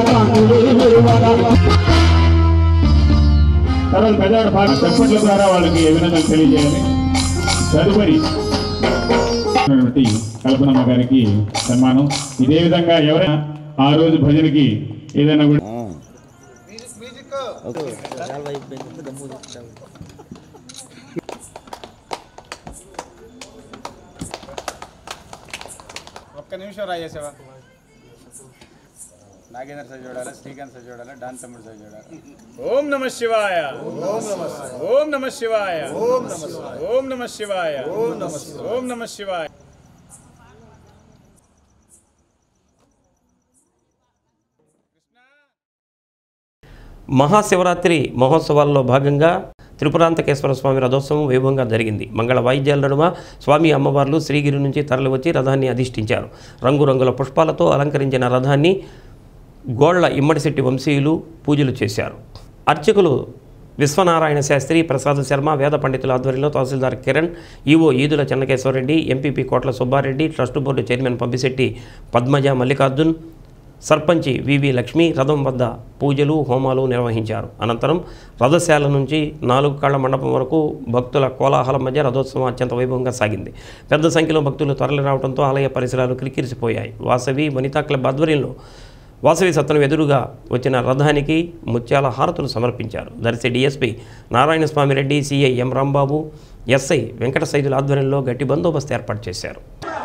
కాంతులు విరువగా తర్వాత పెద్దవాడు పాట చెప్పట్ల ద్వారా వాళ్ళకి అభినందన తెలియజేయాలి తదుపరి ఉన్నటువంటి కల్పనమ్మ గారికి సన్మానం ఇదే విధంగా ఎవరైనా ఆ రోజు భజనకి ఏదైనా కూడా ఒక్క నిమిషం రాజేసావా నాగేంద్ర సార్ చూడాలి శ్రీకాంత్ సార్ చూడాలి డాన్ తమ్ముడు సార్ చూడాలి ఓం నమ శివాయ ఓం నమ శివాయ ఓం నమ శివాయ ఓం నమ శివాయ మహాశివరాత్రి మహోత్సవాల్లో భాగంగా త్రిపురాంతకేశ్వర స్వామి రథోత్సవం వైభవంగా జరిగింది మంగళ వాయిద్యాల నడుమ స్వామి అమ్మవార్లు శ్రీగిరి నుంచి తరలివచ్చి రథాన్ని అధిష్ఠించారు రంగురంగుల పుష్పాలతో అలంకరించిన రథాన్ని గోళ్ల ఇమ్మడిశెట్టి వంశీయులు పూజలు చేశారు అర్చకులు విశ్వనారాయణ శాస్త్రి ప్రసాద్ శర్మ వేద పండితుల ఆధ్వర్యంలో tahsildar Kiran EO Edula Chennakeshava Reddy MPP Kotla Subba Reddy trust board chairman Pampisetti Padmaja Mallikarjun సర్పంచి వివి లక్ష్మి రథం వద్ద పూజలు హోమాలు నిర్వహించారు అనంతరం రథశాల నుంచి నాలుగు కాళ్ల మండపం వరకు భక్తుల కోలాహలం మధ్య రథోత్సవం అత్యంత వైభవంగా సాగింది పెద్ద సంఖ్యలో భక్తులు తరలి రావడంతో ఆలయ పరిసరాలు కిరికిరిసిపోయాయి వాసవి వనితా క్లబ్ ఆధ్వర్యంలో వాసవి సత్రం ఎదురుగా వచ్చిన రథానికి ముత్యాల హారతులు సమర్పించారు Darsi DSP Narayana Swamy Reddy CI M Rambabu SI Venkata సైదుల ఆధ్వర్యంలో గట్టి బందోబస్తు ఏర్పాటు చేశారు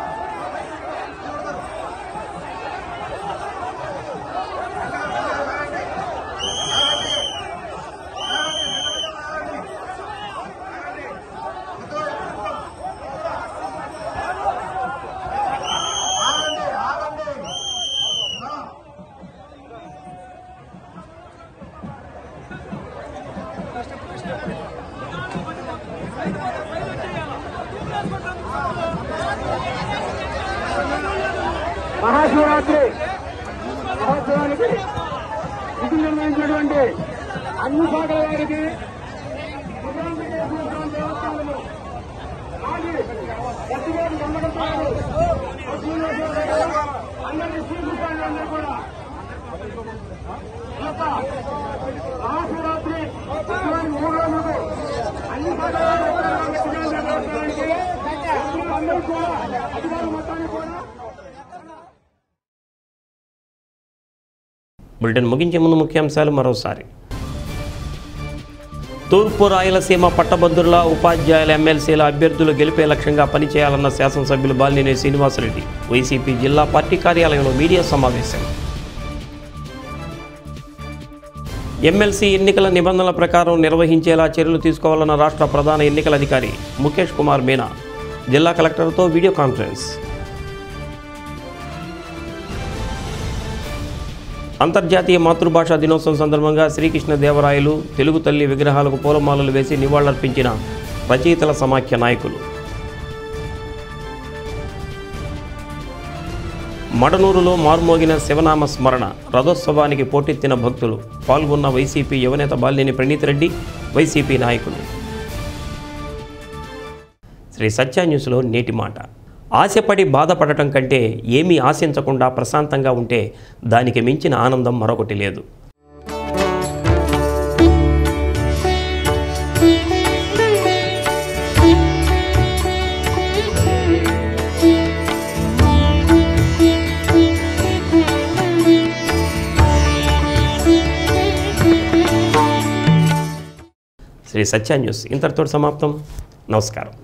మహాశివరాత్రి మహోత్సవానికి విధులు నిర్వహించినటువంటి అన్ని శాఖల వారికి దేవస్థానము మాజీ గట్టిగారి గమ్మడతారు అందరికీ శ్రీకృష్ణాన్ని అందరూ కూడా ఈ యొక్క మహాశివరాత్రి ఉత్సవానికి మూడు రోజులు అన్ని శాఖల వారి దేవస్థానానికి అందరూ కూడా అధికారులు మొత్తాన్ని కూడా బులెటిన్ ముగించే ముందు ముఖ్యాంశాలు మరోసారి తూర్పు రాయలసీమ పట్టభద్రుల ఉపాధ్యాయుల ఎమ్మెల్సీల అభ్యర్థులు గెలిపే లక్ష్యంగా పనిచేయాలన్న శాసనసభ్యులు బాలినేని శ్రీనివాసరెడ్డి వైసీపీ జిల్లా పార్టీ కార్యాలయంలో మీడియా సమావేశం ఎమ్మెల్సీ ఎన్నికల నిబంధనల ప్రకారం నిర్వహించేలా చర్యలు తీసుకోవాలన్న రాష్ట్ర ప్రధాన ఎన్నికల అధికారి ముఖేష్ కుమార్ మీనా జిల్లా కలెక్టర్తో వీడియో కాన్ఫరెన్స్ అంతర్జాతీయ మాతృభాషా దినోత్సవం సందర్భంగా శ్రీకృష్ణదేవరాయలు తెలుగు తల్లి విగ్రహాలకు పూలమాలలు వేసి నివాళులర్పించిన రచయితల సమాఖ్య నాయకులు మడనూరులో మారుమోగిన శివనామ స్మరణ రథోత్సవానికి పోటెత్తిన భక్తులు పాల్గొన్న వైసీపీ యువనేత బాలినేని ప్రణీత్ రెడ్డి వైసీపీ నాయకులు శ్రీ సత్య న్యూస్లో నేటి మాట ఆశపడి బాధపడటం కంటే ఏమీ ఆశించకుండా ప్రశాంతంగా ఉంటే దానికి మించిన ఆనందం మరొకటి లేదు శ్రీ సత్య న్యూస్ ఇంతటితో సమాప్తం నమస్కారం